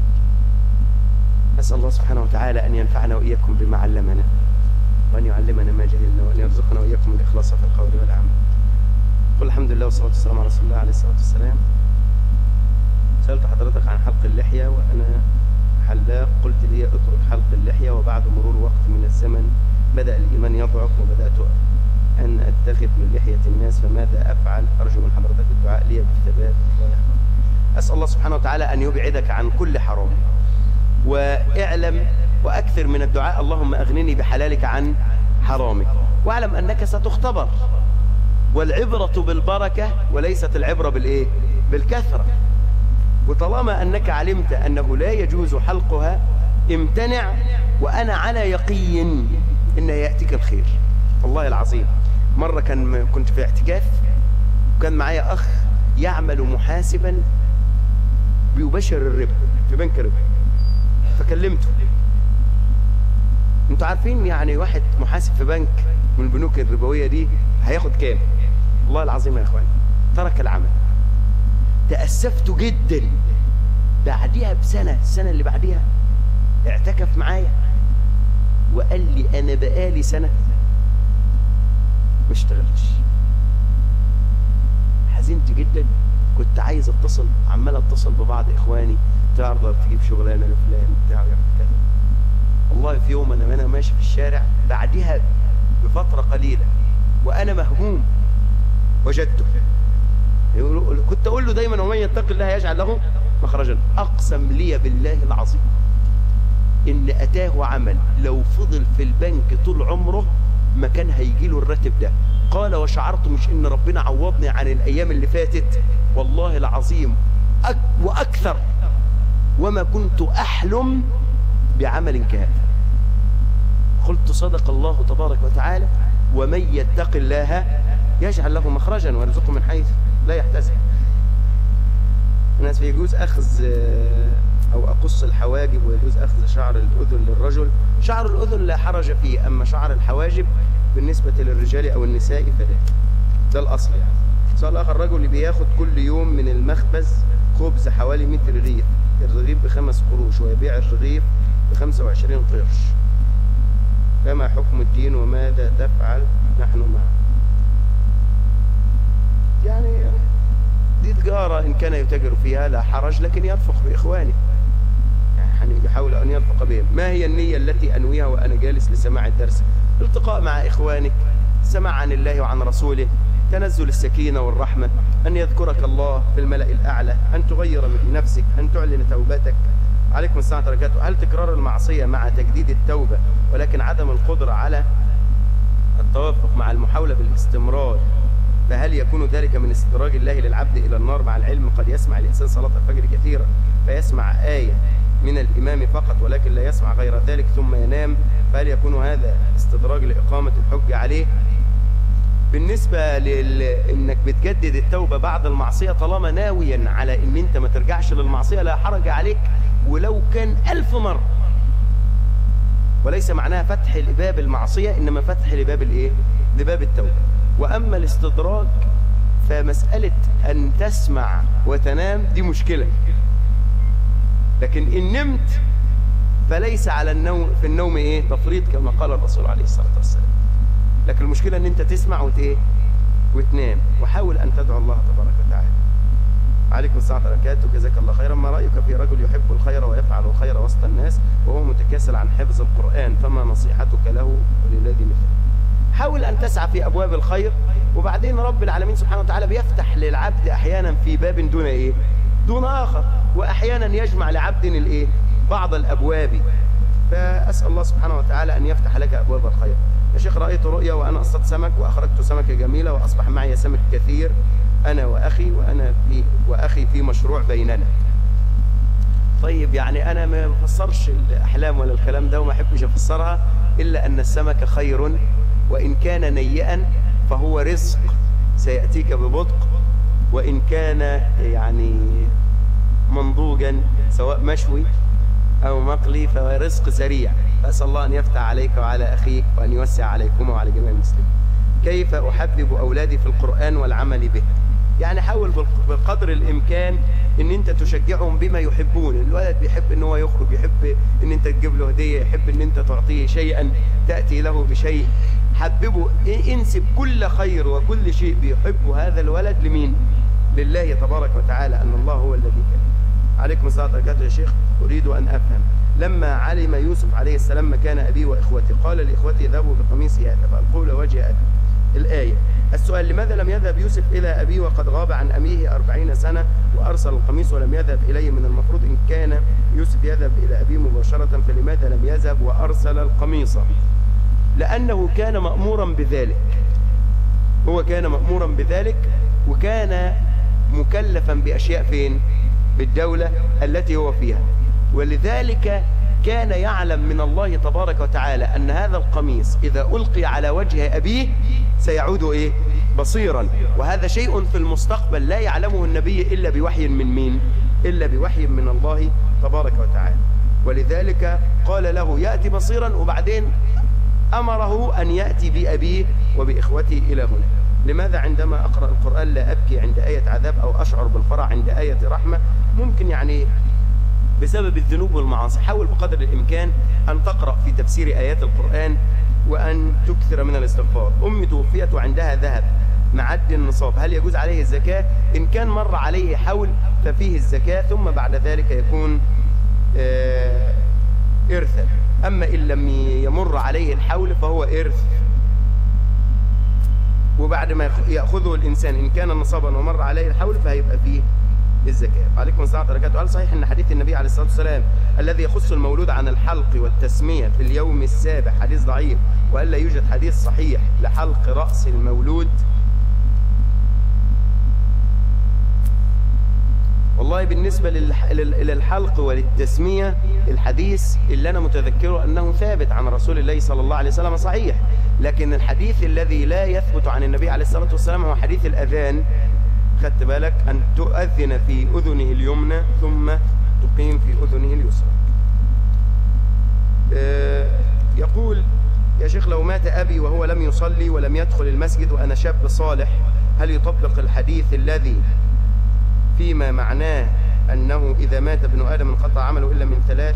نسأل الله سبحانه وتعالى أن ينفعنا وإياكم بما علمنا وأن يعلمنا ما جهلنا وأن يرزقنا وإياكم الإخلاص في القول والعمل قل الحمد لله والصلاة والسلام على رسول الله عليه الصلاة والسلام سألت حضرتك عن حلق اللحية وأنا حلاق قلت لي اترك حلق اللحية وبعد مرور وقت من الزمن بدأ الإيمان يضعف وبدأت أن أتخذ من لحية الناس فماذا أفعل أرجو من حضرتك الدعاء لي بالثبات الله يحفظك أسأل الله سبحانه وتعالى أن يبعدك عن كل حرام واعلم وأكثر من الدعاء اللهم أغنني بحلالك عن حرامك واعلم أنك ستختبر والعبرة بالبركة وليست العبرة بالإيه؟ بالكثرة وطالما أنك علمت أنه لا يجوز حلقها امتنع وأنا على يقين أن يأتيك الخير والله العظيم مرة كان كنت في اعتكاف وكان معايا أخ يعمل محاسبا بيبشر الربا في بنك الربا فكلمته انتوا عارفين يعني واحد محاسب في بنك من البنوك الربوية دي هياخد كام والله العظيم يا اخوان ترك العمل تأسفت جدا بعديها بسنة السنة اللي بعديها اعتكف معايا وقال لي انا بقالي سنة ما اشتغلتش حزنت جدا كنت عايز اتصل عمال اتصل ببعض اخواني تقدر تجيب شغلانه لفلان بتاع يعمل كذا والله في يوم انا وانا ماشي في الشارع بعدها بفتره قليله وانا مهموم وجدته يقول كنت اقول له دايما ومن يتق الله يجعل له مخرجا اقسم لي بالله العظيم ان اتاه عمل لو فضل في البنك طول عمره ما كان هيجي له الراتب ده قال وشعرت مش ان ربنا عوضني عن الايام اللي فاتت والله العظيم أك واكثر وما كنت احلم بعمل كهذا قلت صدق الله تبارك وتعالى ومن يتق الله يجعل له مخرجا ويرزقه من حيث لا يحتسب الناس يجوز أخذ أو أقص الحواجب ويجوز أخذ شعر الأذن للرجل شعر الأذن لا حرج فيه أما شعر الحواجب بالنسبة للرجال أو النساء فلا ده الأصل يعني سؤال آخر الرجل بياخد كل يوم من المخبز خبز حوالي 100 رغيف الرغيف بخمس قروش ويبيع الرغيف ب 25 قرش فما حكم الدين وماذا تفعل نحن معه يعني دي تجارة إن كان يتاجر فيها لا حرج لكن يرفق بإخوانه يعني يحاول أن يرفق بهم ما هي النية التي أنويها وأنا جالس لسماع الدرس التقاء مع إخوانك سماع عن الله وعن رسوله تنزل السكينة والرحمة أن يذكرك الله في الملأ الأعلى أن تغير من نفسك أن تعلن توبتك عليكم السلام وبركاته هل تكرار المعصية مع تجديد التوبة ولكن عدم القدرة على التوافق مع المحاولة بالاستمرار فهل يكون ذلك من استدراج الله للعبد إلى النار مع العلم قد يسمع الإنسان صلاة الفجر كثيرا فيسمع آية من الإمام فقط ولكن لا يسمع غير ذلك ثم ينام فهل يكون هذا استدراج لإقامة الحج عليه بالنسبة لإنك بتجدد التوبة بعد المعصية طالما ناويا على إن أنت ما ترجعش للمعصية لا حرج عليك ولو كان ألف مرة وليس معناها فتح لباب المعصية إنما فتح لباب الإيه؟ لباب التوبة وأما الاستدراج فمسألة أن تسمع وتنام دي مشكلة لكن إن نمت فليس على النوم في النوم إيه تفريط كما قال الرسول عليه الصلاة والسلام لكن المشكلة أن أنت تسمع وتإيه وتنام وحاول أن تدعو الله تبارك وتعالى عليكم السلام وبركاته جزاك الله خيرا ما رأيك في رجل يحب الخير ويفعل الخير وسط الناس وهو متكاسل عن حفظ القرآن فما نصيحتك له وللذي مثله حاول أن تسعى في أبواب الخير وبعدين رب العالمين سبحانه وتعالى بيفتح للعبد أحيانا في باب دون إيه دون آخر وأحيانا يجمع لعبد الإيه بعض الأبواب فأسأل الله سبحانه وتعالى أن يفتح لك أبواب الخير يا شيخ رأيت رؤيا وأنا أصطدت سمك وأخرجت سمكة جميلة وأصبح معي سمك كثير أنا وأخي وأنا في وأخي في مشروع بيننا طيب يعني أنا ما بفسرش الأحلام ولا الكلام ده وما أحبش أفسرها إلا أن السمك خير وإن كان نيئا فهو رزق سيأتيك ببطء وإن كان يعني منضوجا سواء مشوي أو مقلي فهو رزق سريع فأسأل الله أن يفتح عليك وعلى أخيك وأن يوسع عليكم وعلى جميع المسلمين كيف أحبب أولادي في القرآن والعمل به يعني حاول بقدر الإمكان ان انت تشجعهم بما يحبون الولد بيحب ان هو يخرج يحب ان انت تجيب له هدية يحب ان انت تعطيه شيئا تأتي له بشيء حببه انسب كل خير وكل شيء بيحبه هذا الولد لمين لله تبارك وتعالى ان الله هو الذي كان عليكم الصلاة والسلام يا شيخ أريد أن أفهم لما علم يوسف عليه السلام مكان أبيه وإخوته قال لإخوته ذهبوا بقميصي هذا فألقوا له وجه أبي الآية السؤال لماذا لم يذهب يوسف إلى أبيه وقد غاب عن أميه أربعين سنة وأرسل القميص ولم يذهب إليه من المفروض إن كان يوسف يذهب إلى أبيه مباشرة فلماذا لم يذهب وأرسل القميص لأنه كان مأمورا بذلك هو كان مأمورا بذلك وكان مكلفا بأشياء فين بالدولة التي هو فيها ولذلك كان يعلم من الله تبارك وتعالى أن هذا القميص إذا ألقي على وجه أبيه سيعود إيه؟ بصيرا وهذا شيء في المستقبل لا يعلمه النبي إلا بوحي من مين إلا بوحي من الله تبارك وتعالى ولذلك قال له يأتي بصيرا وبعدين أمره أن يأتي بأبيه وبإخوته إلى هنا لماذا عندما أقرأ القرآن لا أبكي عند آية عذاب أو أشعر بالفرح عند آية رحمة ممكن يعني بسبب الذنوب والمعاصي حاول بقدر الإمكان أن تقرأ في تفسير آيات القرآن وأن تكثر من الاستغفار أمي توفيت وعندها ذهب معد النصاب هل يجوز عليه الزكاة إن كان مر عليه حول ففيه الزكاة ثم بعد ذلك يكون آه إرثا أما إن لم يمر عليه الحول فهو إرث وبعد ما يأخذه الإنسان إن كان نصابا ومر عليه الحول فهيبقى فيه الزكاة عليكم السلام وبركاته هل صحيح أن حديث النبي عليه الصلاة والسلام الذي يخص المولود عن الحلق والتسمية في اليوم السابع حديث ضعيف وأن لا يوجد حديث صحيح لحلق رأس المولود والله بالنسبة للحلق وللتسمية الحديث اللي أنا متذكره أنه ثابت عن رسول الله صلى الله عليه وسلم صحيح لكن الحديث الذي لا يثبت عن النبي عليه الصلاة والسلام هو حديث الأذان خدت بالك أن تؤذن في أذنه اليمنى ثم تقيم في أذنه اليسرى آه، يقول يا شيخ لو مات أبي وهو لم يصلي ولم يدخل المسجد وأنا شاب صالح هل يطبق الحديث الذي فيما معناه أنه إذا مات ابن آدم انقطع عمله إلا من ثلاث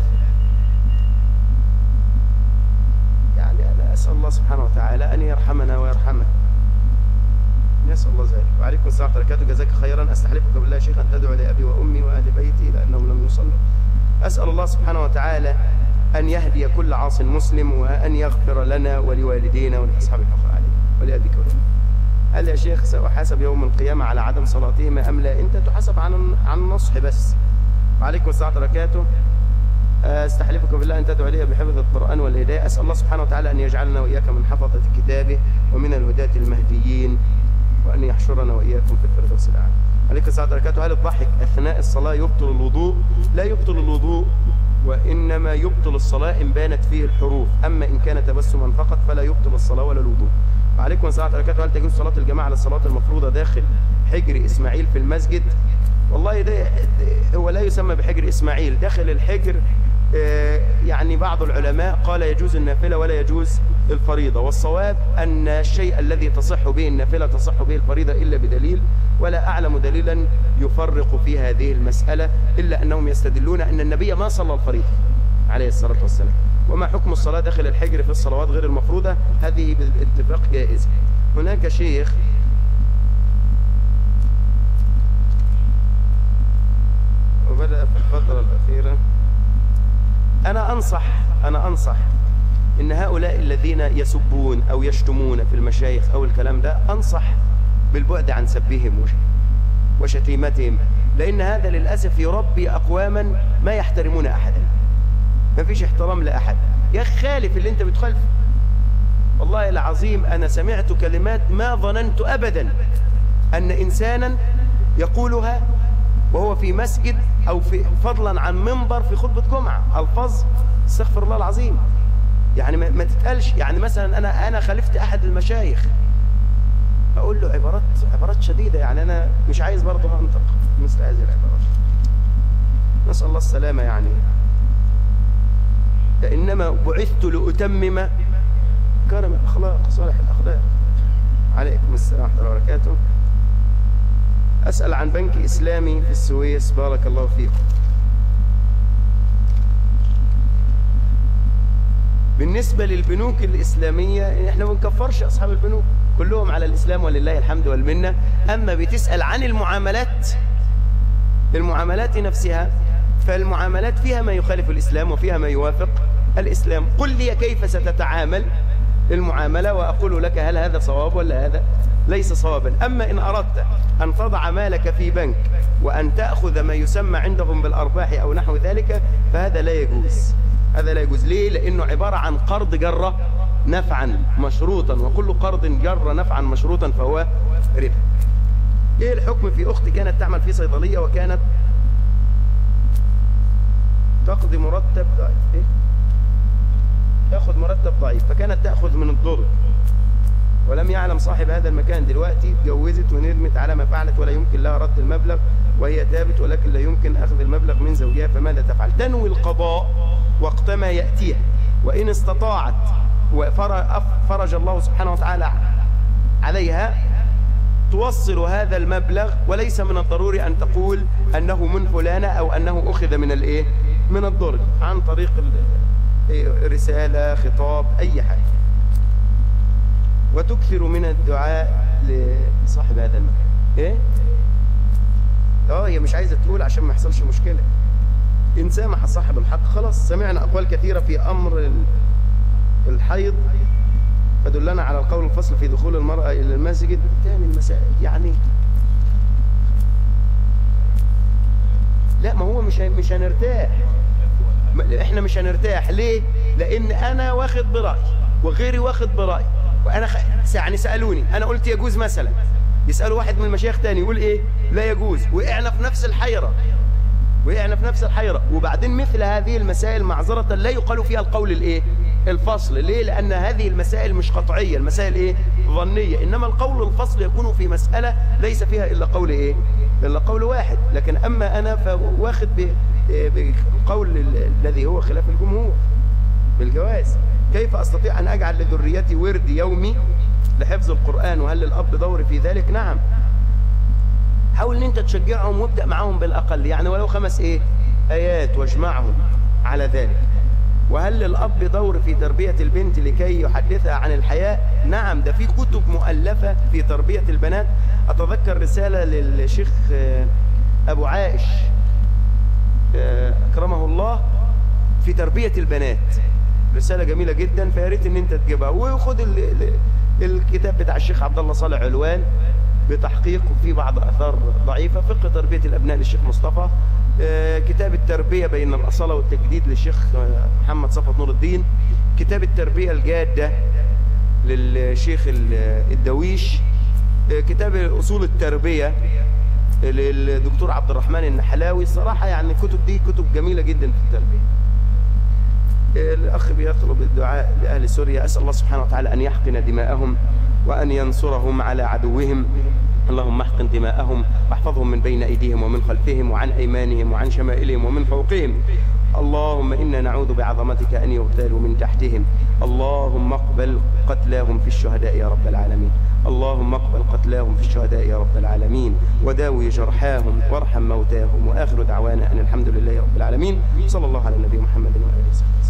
يعني أنا أسأل الله سبحانه وتعالى أن يرحمنا ويرحمه نسأل الله ذلك وعليكم السلام وبركاته جزاك خيرا أستحلفك بالله شيخ أن تدعو لأبي وأمي وأهل بيتي لأنهم لم يصلوا أسأل الله سبحانه وتعالى أن يهدي كل عاص مسلم وأن يغفر لنا ولوالدينا ولأصحاب الحق عليه ولأبيك ولأمي هل يا شيخ سأحاسب يوم القيامة على عدم صلاتهم أم لا أنت تحاسب عن عن النصح بس وعليكم السلام وبركاته استحلفك بالله أن تدعو لي بحفظ القرآن والهداية أسأل الله سبحانه وتعالى أن يجعلنا وإياك من حفظة كتابه ومن الهداة المهديين وأن يحشرنا وإياكم في الفردوس الأعلى عليك السلام وبركاته هل الضحك أثناء الصلاة يبطل الوضوء لا يبطل الوضوء وإنما يبطل الصلاة إن بانت فيه الحروف أما إن كان تبسما فقط فلا يبطل الصلاة ولا الوضوء وعليكم السلام وبركاته هل تجوز صلاة الجماعة للصلاة المفروضة داخل حجر إسماعيل في المسجد والله ده هو لا يسمى بحجر إسماعيل داخل الحجر آه، يعني بعض العلماء قال يجوز النافلة ولا يجوز الفريضة والصواب أن الشيء الذي تصح به النافلة تصح به الفريضة إلا بدليل ولا أعلم دليلا يفرق في هذه المسألة إلا أنهم يستدلون أن النبي ما صلى الفريضة عليه الصلاة والسلام وما حكم الصلاة داخل الحجر في الصلوات غير المفروضة هذه بالاتفاق جائزة هناك شيخ وبدأ في الفترة الأخيرة أنا أنصح أنا أنصح إن هؤلاء الذين يسبون أو يشتمون في المشايخ أو الكلام ده أنصح بالبعد عن سبهم وشتيمتهم لأن هذا للأسف يربي أقواما ما يحترمون أحدا ما فيش احترام لأحد يا خالف اللي انت بتخالف والله العظيم أنا سمعت كلمات ما ظننت أبدا أن إنسانا يقولها وهو في مسجد أو في فضلا عن منبر في خطبة جمعة ألفاظ استغفر الله العظيم يعني ما تتقالش يعني مثلا أنا أنا خالفت أحد المشايخ أقول له عبارات عبارات شديدة يعني أنا مش عايز برضه أنطق مثل هذه العبارات نسأل الله السلامة يعني إنما بعثت لأتمم كرم الأخلاق صالح الأخلاق عليكم السلام ورحمة الله وبركاته أسأل عن بنك إسلامي في السويس بارك الله فيكم بالنسبة للبنوك الإسلامية احنا ما بنكفرش أصحاب البنوك كلهم على الإسلام ولله الحمد والمنة أما بتسأل عن المعاملات المعاملات نفسها فالمعاملات فيها ما يخالف الإسلام وفيها ما يوافق الإسلام قل لي كيف ستتعامل المعاملة وأقول لك هل هذا صواب ولا هذا ليس صوابا أما إن أردت أن تضع مالك في بنك وأن تأخذ ما يسمى عندهم بالأرباح أو نحو ذلك فهذا لا يجوز هذا لا يجوز ليه؟ لأنه عبارة عن قرض جرة نفعا مشروطا وكل قرض جر نفعا مشروطا فهو ربا ايه الحكم في اختي كانت تعمل في صيدلية وكانت تقضي مرتب ايه تأخذ مرتب ضعيف فكانت تأخذ من الضر ولم يعلم صاحب هذا المكان دلوقتي اتجوزت وندمت على ما فعلت ولا يمكن لها رد المبلغ وهي تابت ولكن لا يمكن أخذ المبلغ من زوجها فماذا تفعل تنوي القضاء وقتما يأتيها وإن استطاعت وفرج الله سبحانه وتعالى عليها توصل هذا المبلغ وليس من الضروري أن تقول أنه من فلانة أو أنه أخذ من الإيه من الضرب عن طريق رسالة خطاب أي حاجة وتكثر من الدعاء لصاحب هذا المكان ايه اه هي مش عايزة تقول عشان ما يحصلش مشكلة إن سامح صاحب الحق خلاص سمعنا أقوال كثيرة في أمر الحيض فدلنا على القول الفصل في دخول المرأة إلى المسجد تاني المسائل يعني لا ما هو مش مش هنرتاح احنا مش هنرتاح ليه لان انا واخد برأي وغيري واخد برأي وانا خ... يعني سألوني انا قلت يجوز مثلا يسألوا واحد من المشايخ تاني يقول ايه لا يجوز وقعنا في نفس الحيرة وقعنا في نفس الحيرة وبعدين مثل هذه المسائل معذرة لا يقال فيها القول الايه الفصل ليه لأن هذه المسائل مش قطعية المسائل ايه ظنية إنما القول الفصل يكون في مسألة ليس فيها إلا قول ايه إلا قول واحد لكن أما أنا فواخد بالقول الذي هو خلاف الجمهور بالجواز كيف أستطيع أن أجعل لذريتي ورد يومي لحفظ القرآن وهل للأب دور في ذلك نعم حاول ان انت تشجعهم وابدأ معهم بالأقل يعني ولو خمس ايه آيات واجمعهم على ذلك وهل للأب دور في تربية البنت لكي يحدثها عن الحياة نعم ده في كتب مؤلفة في تربية البنات أتذكر رسالة للشيخ أبو عائش أكرمه الله في تربية البنات رسالة جميلة جدا فياريت ان انت تجيبها وخد الكتاب بتاع الشيخ عبد الله صالح علوان بتحقيق وفي بعض اثار ضعيفة فقه تربية الابناء للشيخ مصطفى كتاب التربية بين الأصالة والتجديد للشيخ محمد صفوت نور الدين كتاب التربية الجادة للشيخ الدويش كتاب أصول التربية للدكتور عبد الرحمن النحلاوي الصراحة يعني الكتب دي كتب جميلة جدا في التربية الأخ بيطلب الدعاء لأهل سوريا أسأل الله سبحانه وتعالى أن يحقن دماءهم وأن ينصرهم على عدوهم اللهم احقن دماءهم واحفظهم من بين أيديهم ومن خلفهم وعن أيمانهم وعن شمائلهم ومن فوقهم اللهم إنا نعوذ بعظمتك أن يغتالوا من تحتهم اللهم اقبل قتلاهم في الشهداء يا رب العالمين اللهم اقبل قتلاهم في الشهداء يا رب العالمين وداوي جرحاهم وارحم موتاهم وآخر دعوانا أن الحمد لله رب العالمين صلى الله على النبي محمد وآله وسلم